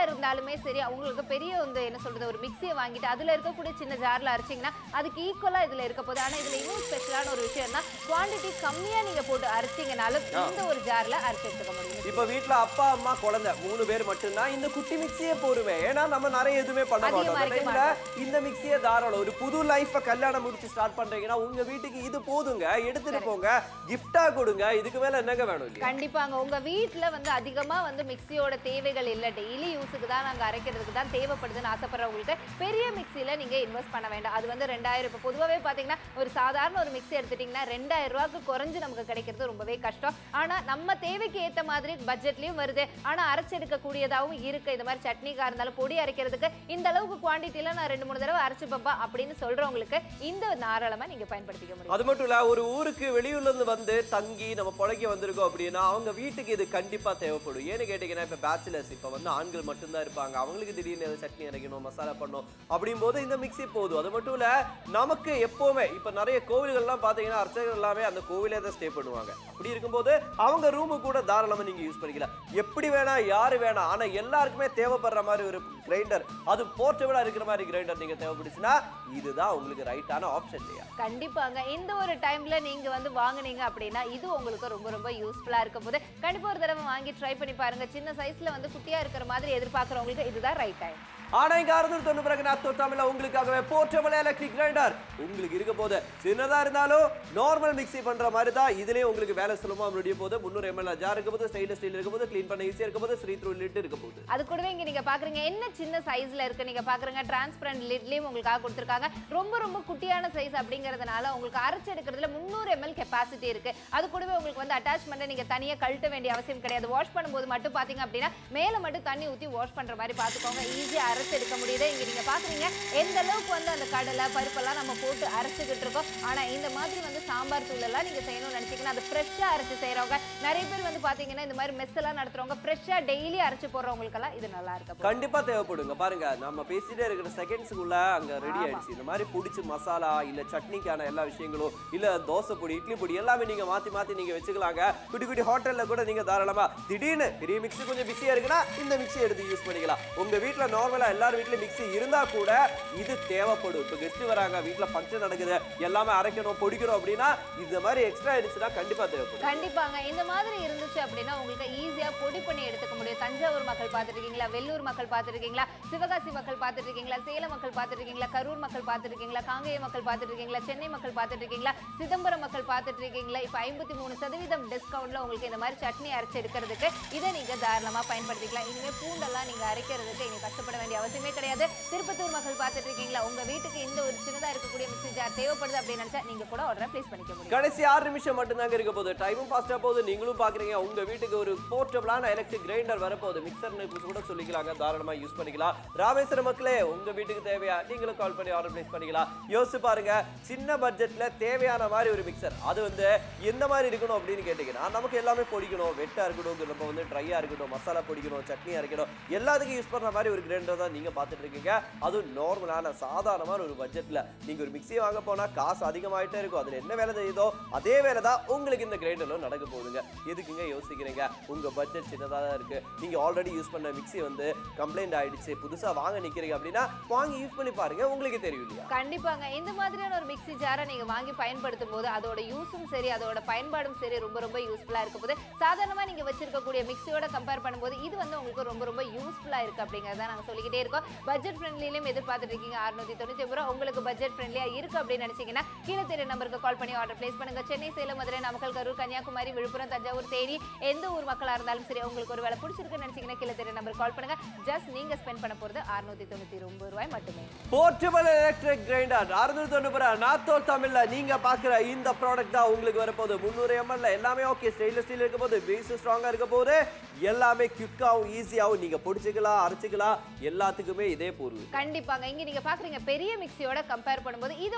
இருந்தாலுமே சரி அவங்களுக்கு பெரிய வந்து என்ன சொல்றது ஒரு மிக்சியை வாங்கிட்டு அதுல இருக்கக்கூடிய சின்ன ஜார்ல அரைச்சிங்கன்னா அதுக்கு ஈக்குவலா இதுல இருக்க போகுது ஆனா இதுல இன்னும் ஸ்பெஷலான ஒரு விஷயம் தான் குவாண்டிட்டி கம்மியா நீங்க போட்டு அரைச்சிங்கனாலும் இந்த ஒரு ஜார்ல அரைச்சு எடுத்துக்க முடியும் இப்ப வீட்ல அப்பா அம்மா குழந்தை மூணு பேர் மட்டும்தான் இந்த குட்டி மிக்சியே போருவேன் ஏன்னா நம்ம நிறைய எதுவுமே பண்ண அதிகமா மாட்டோம் அந்த அரைக்க டைம்ல இந்த மிக்சியே தாராளம் ஒரு புது லைஃப கல்யாணம் முடிச்சு ஸ்டார்ட் பண்றீங்கன்னா உங்க வீட்டுக்கு இது போதுங்க எடுத்துட்டு போங்க கிஃப்டா கொடுங்க இதுக்கு மேல என்னங்க வேணும் இல்லையா கண்டிப்பாங்க உங்க வீட்ல வந்து அதிகமா வந்து மிக்சியோட தேவைகள் இல்ல டெய்லி யூஸுக்கு தான் நாங்க அரைக்கிறதுக்கு தான் தேவைப்படுதுன்னு ஆசைப்படுறவங்களுக்கு பெரிய மிக்சியில நீங்க இன்வெஸ்ட் பண்ண வேண்டாம் அது வந்து ரெண்டாயிரம் இப்போ பொதுவாகவே பாத்தீங்கன்னா ஒரு சாதாரண ஒரு மிக்ஸி எடுத்துட்டீங்கன்னா ரெண்டாயிரம் ரூபாய்க்கு குறைஞ்சு நமக்கு கிடைக்கிறது ரொம்பவே கஷ்டம் ஆனா நம்ம தேவைக்கு ஏத்த மாதிரி பட்ஜெட்லயும் வருது ஆனா அரைச்செடுக்கக்கூடியதாகவும் இருக்கு இந்த மாதிரி சட்னிக்கா இருந்தாலும் பொடி அரைக்கிறதுக்கு இந்த அளவுக்கு குவாண்டிட்டியில நான் ரெண்டு மூணு தடவை அரைச்சுப்பப்பா அப்படின்னு சொல்றவங்களுக்கு இந்த தாராளமா நீங்க பயன்படுத்திக்க முடியும் அது மட்டும் இல்ல ஒரு ஊருக்கு வெளியூர்ல இருந்து வந்து தங்கி நம்ம பழகி வந்திருக்கோம் அப்படின்னா அவங்க வீட்டுக்கு இது கண்டிப்பா தேவைப்படும் ஏன்னு கேட்டீங்கன்னா இப்ப பேச்சுலர்ஸ் இப்ப வந்து ஆண்கள் மட்டும்தான் இருப்பாங்க அவங்களுக்கு திடீர்னு ஏதாவது சட்னி அரைக்கணும் மசாலா பண்ணணும் அப்படியும் போது இந்த மிக்ஸி போதும் அது மட்டும் இல்ல நமக்கு எப்பவுமே இப்ப நிறைய கோவில்கள்லாம் பாத்தீங்கன்னா அர்ச்சகர் எல்லாமே அந்த கோவிலே தான் ஸ்டே பண்ணுவாங்க அப்படி இருக்கும்போது அவங்க ரூமு கூட தாராளமா நீங்க யூஸ் பண்ணிக்கலாம் எப்படி வேணா யாரு வேணா ஆனா எல்லாருக்குமே தேவைப்படுற மாதிரி ஒரு கிரைண்டர் அது போர்ட்டபிளா இருக்கிற மாதிரி கிரைண்டர் நீங்க தேவைப்படுச்சுன்னா இதுதான் உங்களுக்கு ரைட்டான ஆப்ஷன் இல்லையா கண்டிப்பாங்க இந்த ஒரு டைம்ல நீங்க வந்து வாங்குனீங்க அப்படின்னா இது உங்களுக்கு ரொம்ப ரொம்ப யூஸ்ஃபுல்லா இருக்கும் போது கண்டிப்பா ஒரு தடவை வாங்கி ட்ரை பண்ணி பாருங்க சின்ன சைஸ்ல வந்து குட்டியா இருக்கிற மாதிரி எதிர்பார்க்கறவங்களுக்கு இதுதான் ரைட் டைம் ஆனா இங்க அறுநூறு தொண்ணூறு பிறகு நான் தொட்டாமல உங்களுக்காகவே போர்ட்டபிள் எலக்ட்ரிக் கிரைண்டர் உங்களுக்கு இருக்க போது சின்னதா இருந்தாலும் நார்மல் மிக்ஸி பண்ற மாதிரி தான் இதுலயே உங்களுக்கு வேலை சுலபமா முடிய போது முந்நூறு எம்எல் ஜார் இருக்க போது ஸ்டெயின்லெஸ் ஸ்டீல் இருக்க போது க்ளீன் பண்ண ஈஸியா இருக்க போது ஸ்ரீ த்ரூ லிட் இருக்க போது அது கூடவே இங்க நீங்க பாக்குறீங்க என்ன சின்ன சைஸ்ல இருக்கு நீங்க பாக்குறீங்க டிரான்ஸ்பரண்ட் லிட்லயும் உங்களுக்காக கொடுத்துருக்காங்க ரொம்ப ரொம்ப குட்டியான சைஸ் அப்படிங்கறதுனால உங்களுக்கு அரைச்சு எடுக்கிறதுல முந்நூறு எம்எல் கெப்பாசிட்டி இருக்கு அது கூடவே உங்களுக்கு வந்து அட்டாச்மெண்ட் நீங்க தனியா கழட்ட வேண்டிய அவசியம் கிடையாது வாஷ் பண்ணும்போது மட்டும் பாத்தீங்க அப்படின்னா மேல மட்டும் தண்ணி ஊத்தி வாஷ் பண்ற மாதிரி பாத்துக்கோங்க ஈஸியா அரைச்சு எடுக்க முடியுது இங்க நீங்க பாக்குறீங்க எந்த அளவுக்கு வந்து அந்த கடலை பருப்பெல்லாம் நம்ம போட்டு அரைச்சுக்கிட்டு இருக்கோம் ஆனா இந்த மாதிரி வந்து சாம்பார் தூள் எல்லாம் நீங்க செய்யணும்னு நினைச்சீங்கன்னா அது ஃப்ரெஷ்ஷா அரைச்சு செய்றவங்க நிறைய பேர் வந்து பாத்தீங்கன்னா இந்த மாதிரி மெஸ் எல்லாம் நடத்துறவங்க ஃப்ரெஷ்ஷா டெய்லி அரைச்சு போடுறவங்களுக்கெல்லாம் இது நல்லா இருக்க கண்டிப்பா தேவைப்படுங்க பாருங்க நம்ம பேசிட்டே இருக்கிற செகண்ட்ஸுக்குள்ள அங்க ரெடி ஆயிடுச்சு இந்த மாதிரி பிடிச்சி மசாலா இல்ல சட்னிக்கான எல்லா விஷயங்களும் இல்ல தோசை பொடி இட்லி பொடி எல்லாமே நீங்க மாத்தி மாத்தி நீங்க வச்சுக்கலாங்க குட்டி குட்டி ஹோட்டல்ல கூட நீங்க தாராளமா திடீர்னு பெரிய மிக்ஸி கொஞ்சம் பிஸியா இருக்குன்னா இந்த மிக்ஸி எடுத்து யூஸ் பண்ணிக்கலாம் உங்க வீட்ல நார்மலா எல்லார் வீட்லயும் மிக்ஸி இருந்தா கூட இது தேவைப்படும் இப்போ கெஸ்ட் வராங்க வீட்ல ஃபங்க்ஷன் நடக்குது எல்லாமே அரைக்கணும் பொடிக்கணும் அப்படின்னா இந்த மாதிரி எக்ஸ்ட்ரா ஆயிடுச்சுன்னா கண்டிப்பா தேவைப்படும் கண்டிப்பாங்க இந்த மாதிரி இருந்துச்சு அப்படின்னா உங்களுக்கு ஈஸியா பொடி பண்ணி எடுத்துக்க முடியும் தஞ்சாவூர் மக்கள் பார்த்துருக்கீங்களா வெள்ளூர் மக்கள் பார்த்துருக்கீங்களா சிவகாசி மக்கள் பார்த்துருக்கீங்களா சேலம் மக்கள் பார்த்துருக்கீங்களா கரூர் மக்கள் பார்த்துருக்கீங்களா காங்கேய மக்கள் பார்த்துருக்கீங்களா சென்னை மக்கள் பார்த்துருக்கீங்களா சிதம்பரம் மக்கள் பார்த்துருக்கீங்களா இப்போ ஐம்பத்தி மூணு சதவீதம் டிஸ்கவுண்ட்ல உங்களுக்கு இந்த மாதிரி சட்னி அரைச்சு எடுக்கிறதுக்கு இதை நீங்க தாராளமா பயன்படுத்திக்கலாம் இனிமே பூண்டெல்லாம் நீங்க அரைக்கிறதுக்கு இங்க கஷ்டப்பட வேண்டிய அவசியமே கிடையாது திருப்பத்தூர் மக்கள் பார்த்துட்டு இருக்கீங்களா உங்க வீட்டுக்கு இந்த ஒரு சின்னதா இருக்கக்கூடிய மிக்ஸி ஜார் தேவைப்படுது அப்படின்னு நினைச்சா நீங்க கூட ஆர்டர் ப்ளேஸ் பண்ணிக்க முடியும் கடைசி ஆறு நிமிஷம் மட்டும்தாங்க இருக்க போகுது டைமும் ஃபாஸ்டா போகுது நீங்களும் பாக்குறீங்க உங்க வீட்டுக்கு ஒரு போர்ட்டபிளான எலக்ட்ரிக் கிரைண்டர் வரப்போகுது மிக்சர்னு கூட சொல்லிக்கலாங்க தாராளமா யூஸ் பண்ணிக்கலாம் ராமேஸ்வரம் மக்களே உங்க வீட்டுக்கு தேவையா நீங்களும் கால் பண்ணி ஆர்டர் பிளேஸ் பண்ணிக்கலாம் யோசிச்சு பாருங்க சின்ன பட்ஜெட்ல தேவையான மாதிரி ஒரு மிக்சர் அது வந்து எந்த மாதிரி இருக்கணும் அப்படின்னு கேட்டீங்கன்னா நமக்கு எல்லாமே பொடிக்கணும் வெட்டா இருக்கணும் நம்ம வந்து ட்ரையா இருக்கட்டும் மசாலா பொடிக்கணும் சட்னி அரைக்கணும் எல்லாத்துக்கும் யூஸ் பண்ற மாதிரி ஒரு கிரைண்டர் தான் நீங்க பார்த்துட்டு இருக்கீங்க அதுவும் நார்மலான சாதாரணமான ஒரு பட்ஜெட்ல நீங்க ஒரு மிக்ஸி வாங்க போனா காசு அதிகமாயிட்டே இருக்கும் அதுல என்ன வேலை செய்யுதோ அதே வேலை தான் உங்களுக்கு இந்த கிரைண்டர்ல நடக்க போகுதுங்க எதுக்குங்க யோசிக்கிறீங்க உங்க பட்ஜெட் சின்னதா தான் இருக்கு நீங்க ஆல்ரெடி யூஸ் பண்ண மிக்ஸி வந்து கம்ப்ளைண்ட் ஆயிடுச்சு புதுசா வாங்க நிக்கிறீங்க அப்படின்னா வாங்கி யூஸ் பண்ணி பாருங்க உங்களுக்கு தெரியும் இல்லையா கண்டிப்பாங்க இந்த மாதிரியான ஒரு மிக்ஸி ஜாரை நீங்க வாங்கி பயன்படுத்தும் போது அதோட யூஸும் சரி அதோட பயன்பாடும் சரி ரொம்ப ரொம்ப யூஸ்ஃபுல்லா இருக்க போது சாதாரணமா நீங்க வச்சிருக்கக்கூடிய மிக்ஸியோட கம்பேர் பண்ணும்போது இது வந்து உங்களுக்கு ரொம்ப ரொம்ப யூஸ்ஃபுல்லா இருக்கு அப்படிங்கறத நாங்க சொல்லிக்கிட்டே இருக்கோம் பட்ஜெட் ஃப்ரெண்ட்லிலையும் எதிர்பார்த்துட்டு இருக்கீங்க அறுநூத்தி தொண்ணூத்தி ஒன்பது ரூபா உங்களுக்கு பட்ஜெட் ஃப்ரெண்ட்லியா இருக்கு அப்படின்னு நினைச்சீங்கன்னா கீழே தெரிய நம்பருக்கு கால் பண்ணி ஆர்டர் பிளேஸ் பண்ணுங்க சென்னை சேலம் மதுரை நாமக்கல் கரூர் கன்னியாகுமரி விழுப்புரம் தஞ்சாவூர் தேனி எந்த ஊர் மக்களா இருந்தாலும் சரி உங்களுக்கு ஒரு வேலை பிடிச்சிருக்குன்னு நினைச்சீங்கன்னா கீழே தெரிய நம்பருக்கு கால் பண்ணுங்க ஜஸ்ட் நீங்க ஸ்பெண்ட் பண்ண போறது அறுநூத்தி தொண்ணூத்தி ஒன்பது ரூபாய் மட்டுமே போர்ட்டபிள் எலக்ட்ரிக் கிரைண்டர் அறுநூத்தி தொண்ணூறு நாத்தோல் தமிழ்ல நீங்க பாக்குற இந்த ப்ராடக்ட் தான் உங்களுக்கு வரப்போகுது முந்நூறு எம்எல்ல எல்லாமே ஓகே ஸ்டெயின்லெஸ் ஸ்டீல் இருக்க போது பேஸ் ஸ்ட்ராங்கா இருக்க போது எல்லாமே குவிக்காவும் ஈஸியாவும் நீங்க பொடிச்சுக்கலாம் அரைச்சுக்கலாம் எல்லாத்துக்குமே இதே பொருள் கண்டிப்பாங்க இங்க நீங்க பாக்குறீங்க பெரிய மிக்ஸியோட கம்பேர் பண்ணும்போது இது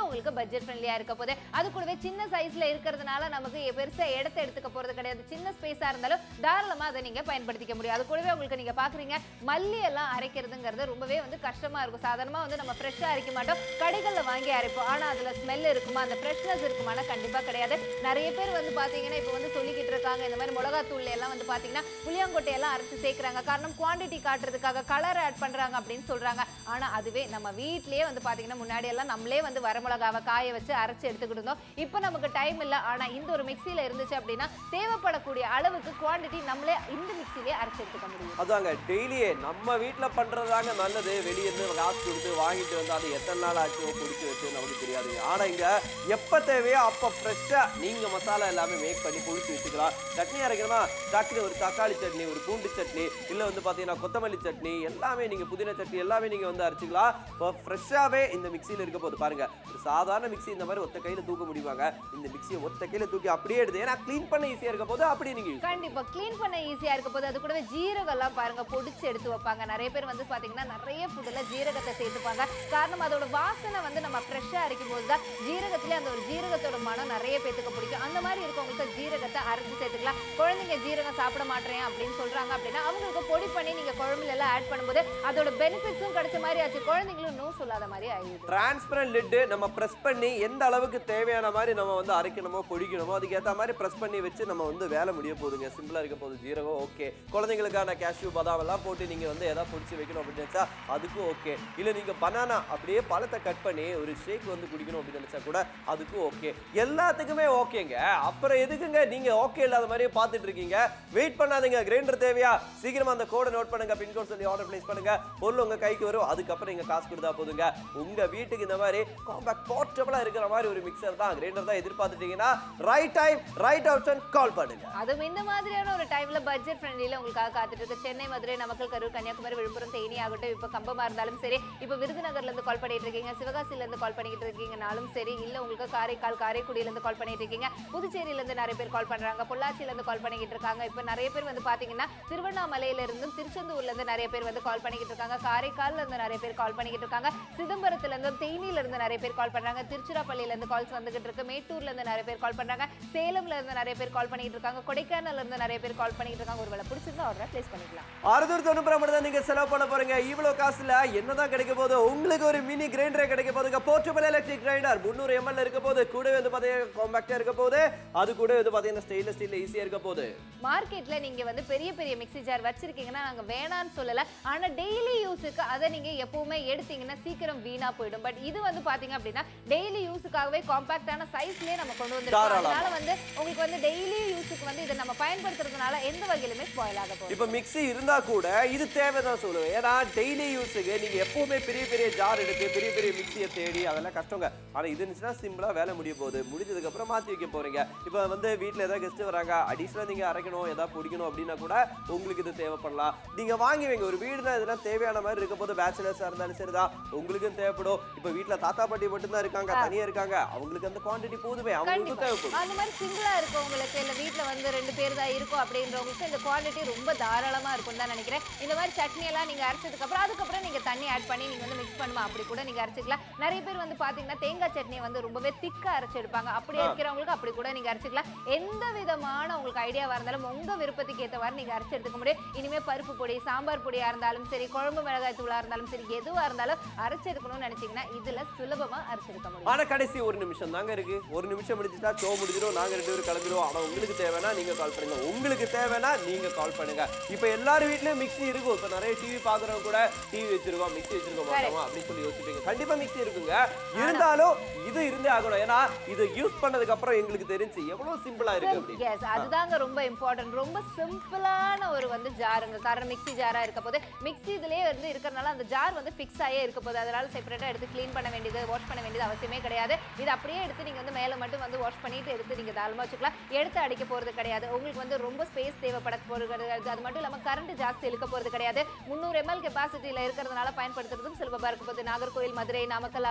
உங்களுக்கு பட்ஜெட் ஃப்ரெண்ட்லியா இருக்க போகுது அது கூடவே சின்ன சைஸ்ல இருக்கிறதுனால நமக்கு பெருசா இடத்த எடுத்துக்க போறது கிடையாது சின்ன ஸ்பேஸா இருந்தாலும் தாராளமா அதை நீங்க பயன்படுத்திக்க முடியும் அது கூடவே உங்களுக்கு நீங்க பாக்குறீங்க மல்லி எல்லாம் அரைக்கிறதுங்கிறது ரொம்பவே வந்து கஷ்டமா இருக்கும் சாதாரணமா வந்து நம்ம ஃப்ரெஷ்ஷா அரைக்க மாட்டோம் கடைகள்ல வாங்கி அரைப்போம் ஆனா அதுல ஸ்மெல் இருக்குமா அந்த ஃப்ரெஷ்னஸ் இருக்குமானா கண்டிப்பா கிடையாது நிறைய பேர் வந்து பாத்தீங்கன்னா இப்போ வந்து சொல்லிக்கிட்டு இருக்காங்க இந்த மாதிரி மிளகாத்தூள்ல எல்லாம் வந்து பாத்தீங்கன்னா புளியாங்கொட்டை எல்லாம் அரைச்சு சேர்க்கறாங்க காரணம் குவாண்டிட்டி காட்டுறதுக்காக கலர் ஆட் பண்றாங்க அப்படின்னு சொல்றாங்க ஆனா அதுவே நம்ம வீட்லயே வந்து பாத்தீங்கன்னா முன்னாடி எல்லாம் நம்மளே வந்து வரமிளகாவை காய வச்சு அரைச்சு எடுத்துக்கிட்டு இருந்தோம் இப்போ நமக்கு டைம் இல்ல ஆனா இந்த ஒரு மிக்சியில இருந்துச்சு அப்படின்னா தேவைப்படக்கூடிய அளவுக்கு குவாண்டிட்டி நம்மளே இந்த மிக்சிலேயே அரைச்சு எடுத்துக்க முடியும் அதாங்க டெய்லியே நம்ம வீட்ல பண்றதாங்க நல்லது வெளிய இருந்து காசு கொடுத்து வாங்கிட்டு வந்து அது எத்தனை நாள் ஆச்சோ பிடிச்சி வச்சு நமக்கு தெரியாது ஆனா இங்க எப்ப தேவையோ அப்ப ஃப்ரெஷ்ஷா நீங்க மசாலா எல்லாமே மேக் பண்ணி பொழிச்சு வச்சுக்கலாம் சட்னி அரைக்கணுமா டக்குனு ஒரு தக்காளி சட்னி ஒரு பூண்டு சட்னி இல்ல வந்து பாத்தீங்கன்னா கொத்தமல்லி சட்னி எல்லாமே நீங்க புதினா சட்னி எல்லாமே நீங்க வந்து அரைச்சிக்கலாம் இப்போ ஃப்ரெஷ்ஷாவே இந்த மிக்சியில இருக்க போது பாருங்க ஒரு சாதாரண மிக்ஸி இந்த மாதிரி ஒத்த கையில தூக்க முடியுவாங்க இந்த மிக்ஸியை ஒத்த கையில தூக்கி அப்படியே எடுத்து ஏன்னா க்ளீன் பண்ண ஈஸியா இருக்க போது அப்படியே நீங்க use கண்டிப்பா க்ளீன் பண்ண ஈஸியா இருக்க போது அது கூடவே ஜீரகம் எல்லாம் பாருங்க பொடிச்சு எடுத்து வைப்பாங்க நிறைய பேர் வந்து பாத்தீங்கன்னா நிறைய ஃபுட்ல ஜீரகத்தை சேர்த்துப்பாங்க காரணம் அதோட வாசனை வந்து நம்ம ஃப்ரெஷ்ஷா அரைக்கும் போது தான் ஜீரகத்துல அந்த ஒரு ஜீரகத்தோட மனம் நிறைய பேத்துக்கு பிடிக்கும் அந்த மாதிரி இருக்கவங்களுக்கு ஜீரகத்தை அரைச்சு சேர்த்துக்கலாம் குழந்தைங்க ஜீரகம் சாப்பிட மாட்டேன் அப்படின்னு சொல்றாங்க அப்படின்னா அவங்களுக்கு பொடி பண்ணி நீங்க குழம்புல எல்லாம் ஆட் பண்ணும்போது அதோட பெனிஃபிட்ஸும் கிடைச்ச மாதிரி ஆச்சு குழந்தைங்களும் நோ சொல்லாத மாதிரி ஆயிடுது டிரான்ஸ்பரண்ட் லிட்டு நம்ம ப்ரெஸ் பண்ணி எந்த அளவுக்கு தேவையான மாதிரி நம்ம வந்து அரைக்கணுமோ பொடிக்கணுமோ அதுக்கு ஏற்ற மாதிரி ப்ரெஸ் பண்ணி வச்சு நம்ம வந்து வேலை முடிய போகுதுங்க சிம்பிளாக இருக்க போகுது ஜீரகம் ஓகே குழந்தைங்களுக்கான கேஷ்யூ பாதாம் எல்லாம் போட்டு நீங்கள் வந்து எதாவது பொடிச்சு வைக்கணும் அப்படின்னு நினச்சா அதுக்கும் ஓகே இல்லை நீங்கள் பனானா அப்படியே பழத்தை கட் பண்ணி ஒரு ஷேக் வந்து குடிக்கணும் அப்படின்னு நினச்சா கூட அதுக்கும் ஓகே எல்லாத்துக்குமே ஓகேங்க அப்புறம் எதுக்குங்க நீங்கள் ஓகே இல்லாத மாதிரியே பார்த்துட்டு இருக்கீங்க வெயிட் பண்ணாதீங்க கிரைண்டர் தேவையா சீக்கிரமா அந்த கோடை நோட் பண்ணுங்க பின்கோட் சொல்லி ஆர்டர் பிளேஸ் பண்ணுங்க பொருள் உங்க கைக்கு வரும் அதுக்கப்புறம் நீங்க காசு கொடுத்தா போதுங்க உங்க வீட்டுக்கு இந்த மாதிரி காம்பேக்ட் போர்ட்டபிளா இருக்கிற மாதிரி ஒரு மிக்சர் தான் கிரைண்டர் தான் எதிர்பார்த்துட்டீங்கன்னா right time right option call பண்ணுங்க அதுவும் இந்த மாதிரியான ஒரு டைம்ல பட்ஜெட் ஃப்ரெண்ட்லியில உங்களுக்காக காத்துட்டு இருக்கு சென்னை மதுரை நாமக்கல் கரூர் கன்னியாகுமரி விழுப்புரம் தேனி ஆகட்டும் இப்ப கம்பமா இருந்தாலும் சரி இப்ப விருதுநகர்ல இருந்து கால் பண்ணிட்டு இருக்கீங்க சிவகாசில இருந்து கால் பண்ணிட்டு இருக்கீங்கனாலும் சரி இல்ல உங்களுக்கு காரைக்கால் காரைக்குடியில இருந்து கால் பண்ணிட்டு இருக்கீங்க புதுச்சேரியில இருந்து நிறைய பேர் கால் பண்றாங்க பொள்ளாச்சியில இருந்து கால் பண்ணிக்கிட்டு இருக்காங்க இப்ப நிறைய பேர் வந்து பாத்தீங்கன்னா திருவண்ணாமலையில இருந்தும் திருச்செந்தூர்ல இருந்து நிறைய பேர் வந்து கால் பண்ணிக்கிட்டு இருக்காங்க காரைக்கால்ல இருந்து நிறைய பேர் கால் பண்ணிக்கிட்டு இருக்காங்க சிதம்பரத்துல இருந்து தேனியில இருந்து நிறைய பேர் கால் பண்றாங்க திருச்சிராப்பள்ளியில இருந்து கால்ஸ் வந்துகிட்டு இருக்கு மேட்டூர்ல இருந்து நிறைய பேர் கால் பண்றாங்க சேலம்ல இருந்து நிறைய பேர் கால் பண்ணிட்டு இருக்காங்க கொடைக்கானல்ல இருந்து நிறைய பேர் கால் பண்ணிட்டு இருக்காங்க ஒருவேளை பிடிச்சிருந்தா ஆர்டர் பிளேஸ் பண்ணிக்கலாம் அறுநூறு தொண்ணூறு மட்டும் தான் நீங்க செலவு பண்ண போறீங்க இவ்வளவு காசுல என்னதான் கிடைக்க போகுது உங்களுக்கு ஒரு மினி கிரைண்டரே கிடைக்க போகுதுங்க போர்ட்டபிள் எலக்ட்ரிக் கிரைண்டர் முந்நூறு எம்எல் இருக்க போது கூடவே வந்து பாத்தீங்கன்னா காம்பாக்டா இருக்க போகுது அது கூட வந்து பாத்தீங்கன்னா ஸ்டெயின்லெஸ் ஸ்டீல்ல ஈஸியா இருக்க போகுது மார்க்கெட்ல நீங்க வந்து பெரிய பெரிய மிக்ஸி ஜார் வச்சிருக்கீங்கன்னா நாங்க வேணாம்னு சொல்லல ஆனா டெய்லி யூஸுக்கு அதை நீங்க எப்பவுமே எடுத்தீங்கன்னா சீக்கிரம் வீணா போயிடும் பட் இது வந்து பாத்தீங்க அப்படின்னா டெய்லி யூஸுக்காகவே காம்பாக்டான சைஸ்லயே நம்ம கொண்டு வந்திருக்கோம் தாராளமா. அதனால வந்து உங்களுக்கு வந்து டெய்லி யூஸுக்கு வந்து இதை நம்ம பயன்படுத்துறதுனால எந்த வகையிலுமே ஸ்பாயில் ஆக போகுது இப்போ மிக்ஸி இருந்தா கூட இது தேவைதான் சொல்லுவேன் ஏன்னா டெய்லி யூஸுக்கு நீங்க எப்பவுமே பெரிய பெரிய ஜார் எடுத்து பெரிய பெரிய மிக்ஸியை தேடி அதெல்லாம் கஷ்டங்க ஆனா இது இருந்துச்சுன்னா சிம்பிளா வேலை முடிய போகுது முடிஞ்சதுக்கு அப்புறம் மாத்தி வைக்க போறீங்க இப்போ வந்து வீட்ல ஏதாவது கெஸ்ட் வராங்க அடிஷனலா நீங்க அரைக்கணும் ஏதாவது பிடிக்கணும் அப்படின்னா கூட உங்களுக்கு இது தேவைப்படலாம் நீங்க வாங்கி வைங்க ஒரு வீடுல இதெல்லாம் தேவையான மாதிரி இருக்க போது பேச்சுலர்ஸா இருந்தாலும் சரிதான் உங்களுக்கும் தேவைப்படும் இப்போ வீட்ல தாத்தா பாட்டி மட்டும்தான் இருக்காங்க தனியா இருக்காங்க அவங்களுக்கு அந்த குவாண்டிட்டி போதுமே அவங்களுக்கும் கண்டிப்பா தேவைப்படும் அந்த மாதிரி சிங்கிளா இருக்கவங்களுக்கு இல்ல வீட்ல வந்து ரெண்டு பேர் தான் இருக்கும் அப்படின்றவங்களுக்கு இந்த குவாலிட்டி ரொம்ப தாராளமா இருக்கும் தான் நினைக்கிறேன் இந்த மாதிரி சட்னி எல்லாம் நீங்க அரைச்சதுக்கு அப்புறம் அதுக்கப்புறம் நீங்க தண்ணி ஆட் பண்ணி நீங்க வந்து மிக்ஸ் பண்ணுமா அப்படி கூட நீங்க அரைச்சிக்கலாம் நிறைய பேர் வந்து பாத்தீங்கன்னா தேங்காய் சட்னி வந்து ரொம்பவே திக்கா அரைச்சு எடுப்பாங்க அப்படி இருக்கிறவங்களுக்கு அப்படி கூட நீங்க அரைச்சிக்கலாம் எந்த விதமான உங்களுக்கு ஐடியாவா இருந்தாலும் உங்க விருப்பத்துக்கு ஏத்தவாறு நீங்க அரைச்சு எடுத்துக்க முடியும் இனிமே பருப்பு பொடி சாம்பார் பொடியா இருந்தாலும் சரி குழம்பு மிளகாய் தூளா இருந்தாலும் சரி எதுவா இருந்தாலும் அரைச்சு எடுக்கணும்னு நினைச்சீங்கன்னா இதுல சுலபமா அரைச்செடுக்க முடியும் ஆனா கடைசி ஒரு நிமிஷம் தாங்க இருக்கு ஒரு நிமிஷம் முடிஞ்சுட்டா ஷோ முடிஞ்சிடும் நாங்க ரெண்டு பேரும் கிளம்பிடுவோம் ஆனா உங்களுக்கு தேவைன்னா நீங்க கால் பண்ணுங்க உங்களுக்கு தேவைன்னா நீங்க கால் பண்ணுங்க இப்போ எல்லார் வீட்லயும் மிக்ஸி இருக்கும் இப்போ நிறைய டிவி பாக்குறவங்க கூட டிவி வச்சிருக்கோம் மிக்ஸி வச்சிருக்க மாட்டோமா அப்படின்னு சொல்லி யோசிப்பீங்க கண்டிப்பா மிக்ஸி இருக்குங்க இருந்தாலும் இது இருந்தே ஆகணும் ஏன்னா இது யூஸ் பண்ணதுக்கு அப்புறம் எங்களுக்கு தெரிஞ்சு எவ்வளவு சிம்பிளா இருக்கு அப்படின்னு எஸ் அதுதாங்க ரொம்ப இம்பார்ட்டன்ட் ரொம்ப சிம்பிளான ஒரு வந்து ஜாருங்க காரணம் மிக்ஸி ஜாரா இருக்க போது மிக்ஸி இதுலயே வந்து இருக்கறனால அந்த ஜார் வந்து ஃபிக்ஸ் ஆயே இருக்க போது அதனால செப்பரேட்டா எடுத்து க்ளீன் பண்ண வேண்டியது வாஷ் பண்ண வேண்டியது அவசியமே கிடையாது இது அப்படியே எடுத்து நீங்க வந்து மேல மட்டும் வந்து வாஷ் பண்ணிட்டு எடுத்து நீங்க தாராளமா வச்சுக்கலாம் எடுத்து அடிக்க போறது கிடையாது உங்களுக்கு வந்து ரொம்ப ஸ்பேஸ் தேவைப்பட போறது கிடையாது அது மட்டும் இல்லாம கரண்ட் ஜாஸ்தி இழுக்க போறது கிடையாது முந்நூறு எம்எல் கெப்பாசிட்டியில இருக்கிறதுனால பயன்படுத்துறதும் சுலபமா இருக்க போது நாகர்கோவில் மதுரை நாமக்கல் ஆகட்டும் விழுப்புரம்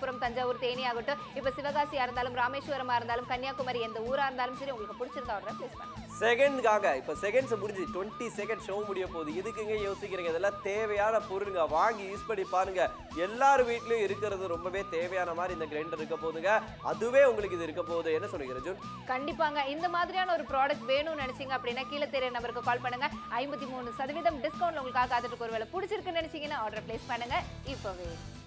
விழுப்புரம் தஞ்சாவூர் தேனி ஆகட்டும் இப்போ சிவகாசியா இருந்தாலும் ராமேஸ்வரமா இருந்தாலும் கன்னியாகுமரி எந்த ஊரா இருந்தாலும் சரி உங்களுக்கு பிடிச்சிருந்தா ஆர்டர் பிளேஸ் பண்ணுங்க செகண்ட்காக இப்போ செகண்ட்ஸ் முடிஞ்சு டுவெண்ட்டி செகண்ட் ஷோ முடிய போகுது இதுக்குங்க யோசிக்கிறீங்க இதெல்லாம் தேவையான பொருளுங்க வாங்கி யூஸ் பண்ணி பாருங்க எல்லார் வீட்லயும் இருக்கிறது ரொம்பவே தேவையான மாதிரி இந்த கிரைண்டர் இருக்க போகுதுங்க அதுவே உங்களுக்கு இது இருக்க போகுது என்ன சொல்றீங்க ரஜுன் கண்டிப்பாங்க இந்த மாதிரியான ஒரு ப்ராடக்ட் வேணும்னு நினைச்சீங்க அப்படின்னா கீழே தெரிய நம்பருக்கு கால் பண்ணுங்க ஐம்பத்தி மூணு சதவீதம் டிஸ்கவுண்ட் உங்களுக்காக காத்துட்டு ஒருவேளை பிடிச்சிருக்குன்னு நினைச்சீங்கன்னா ஆர்டர் பிளேஸ் பண்ணுங்க இப்போவே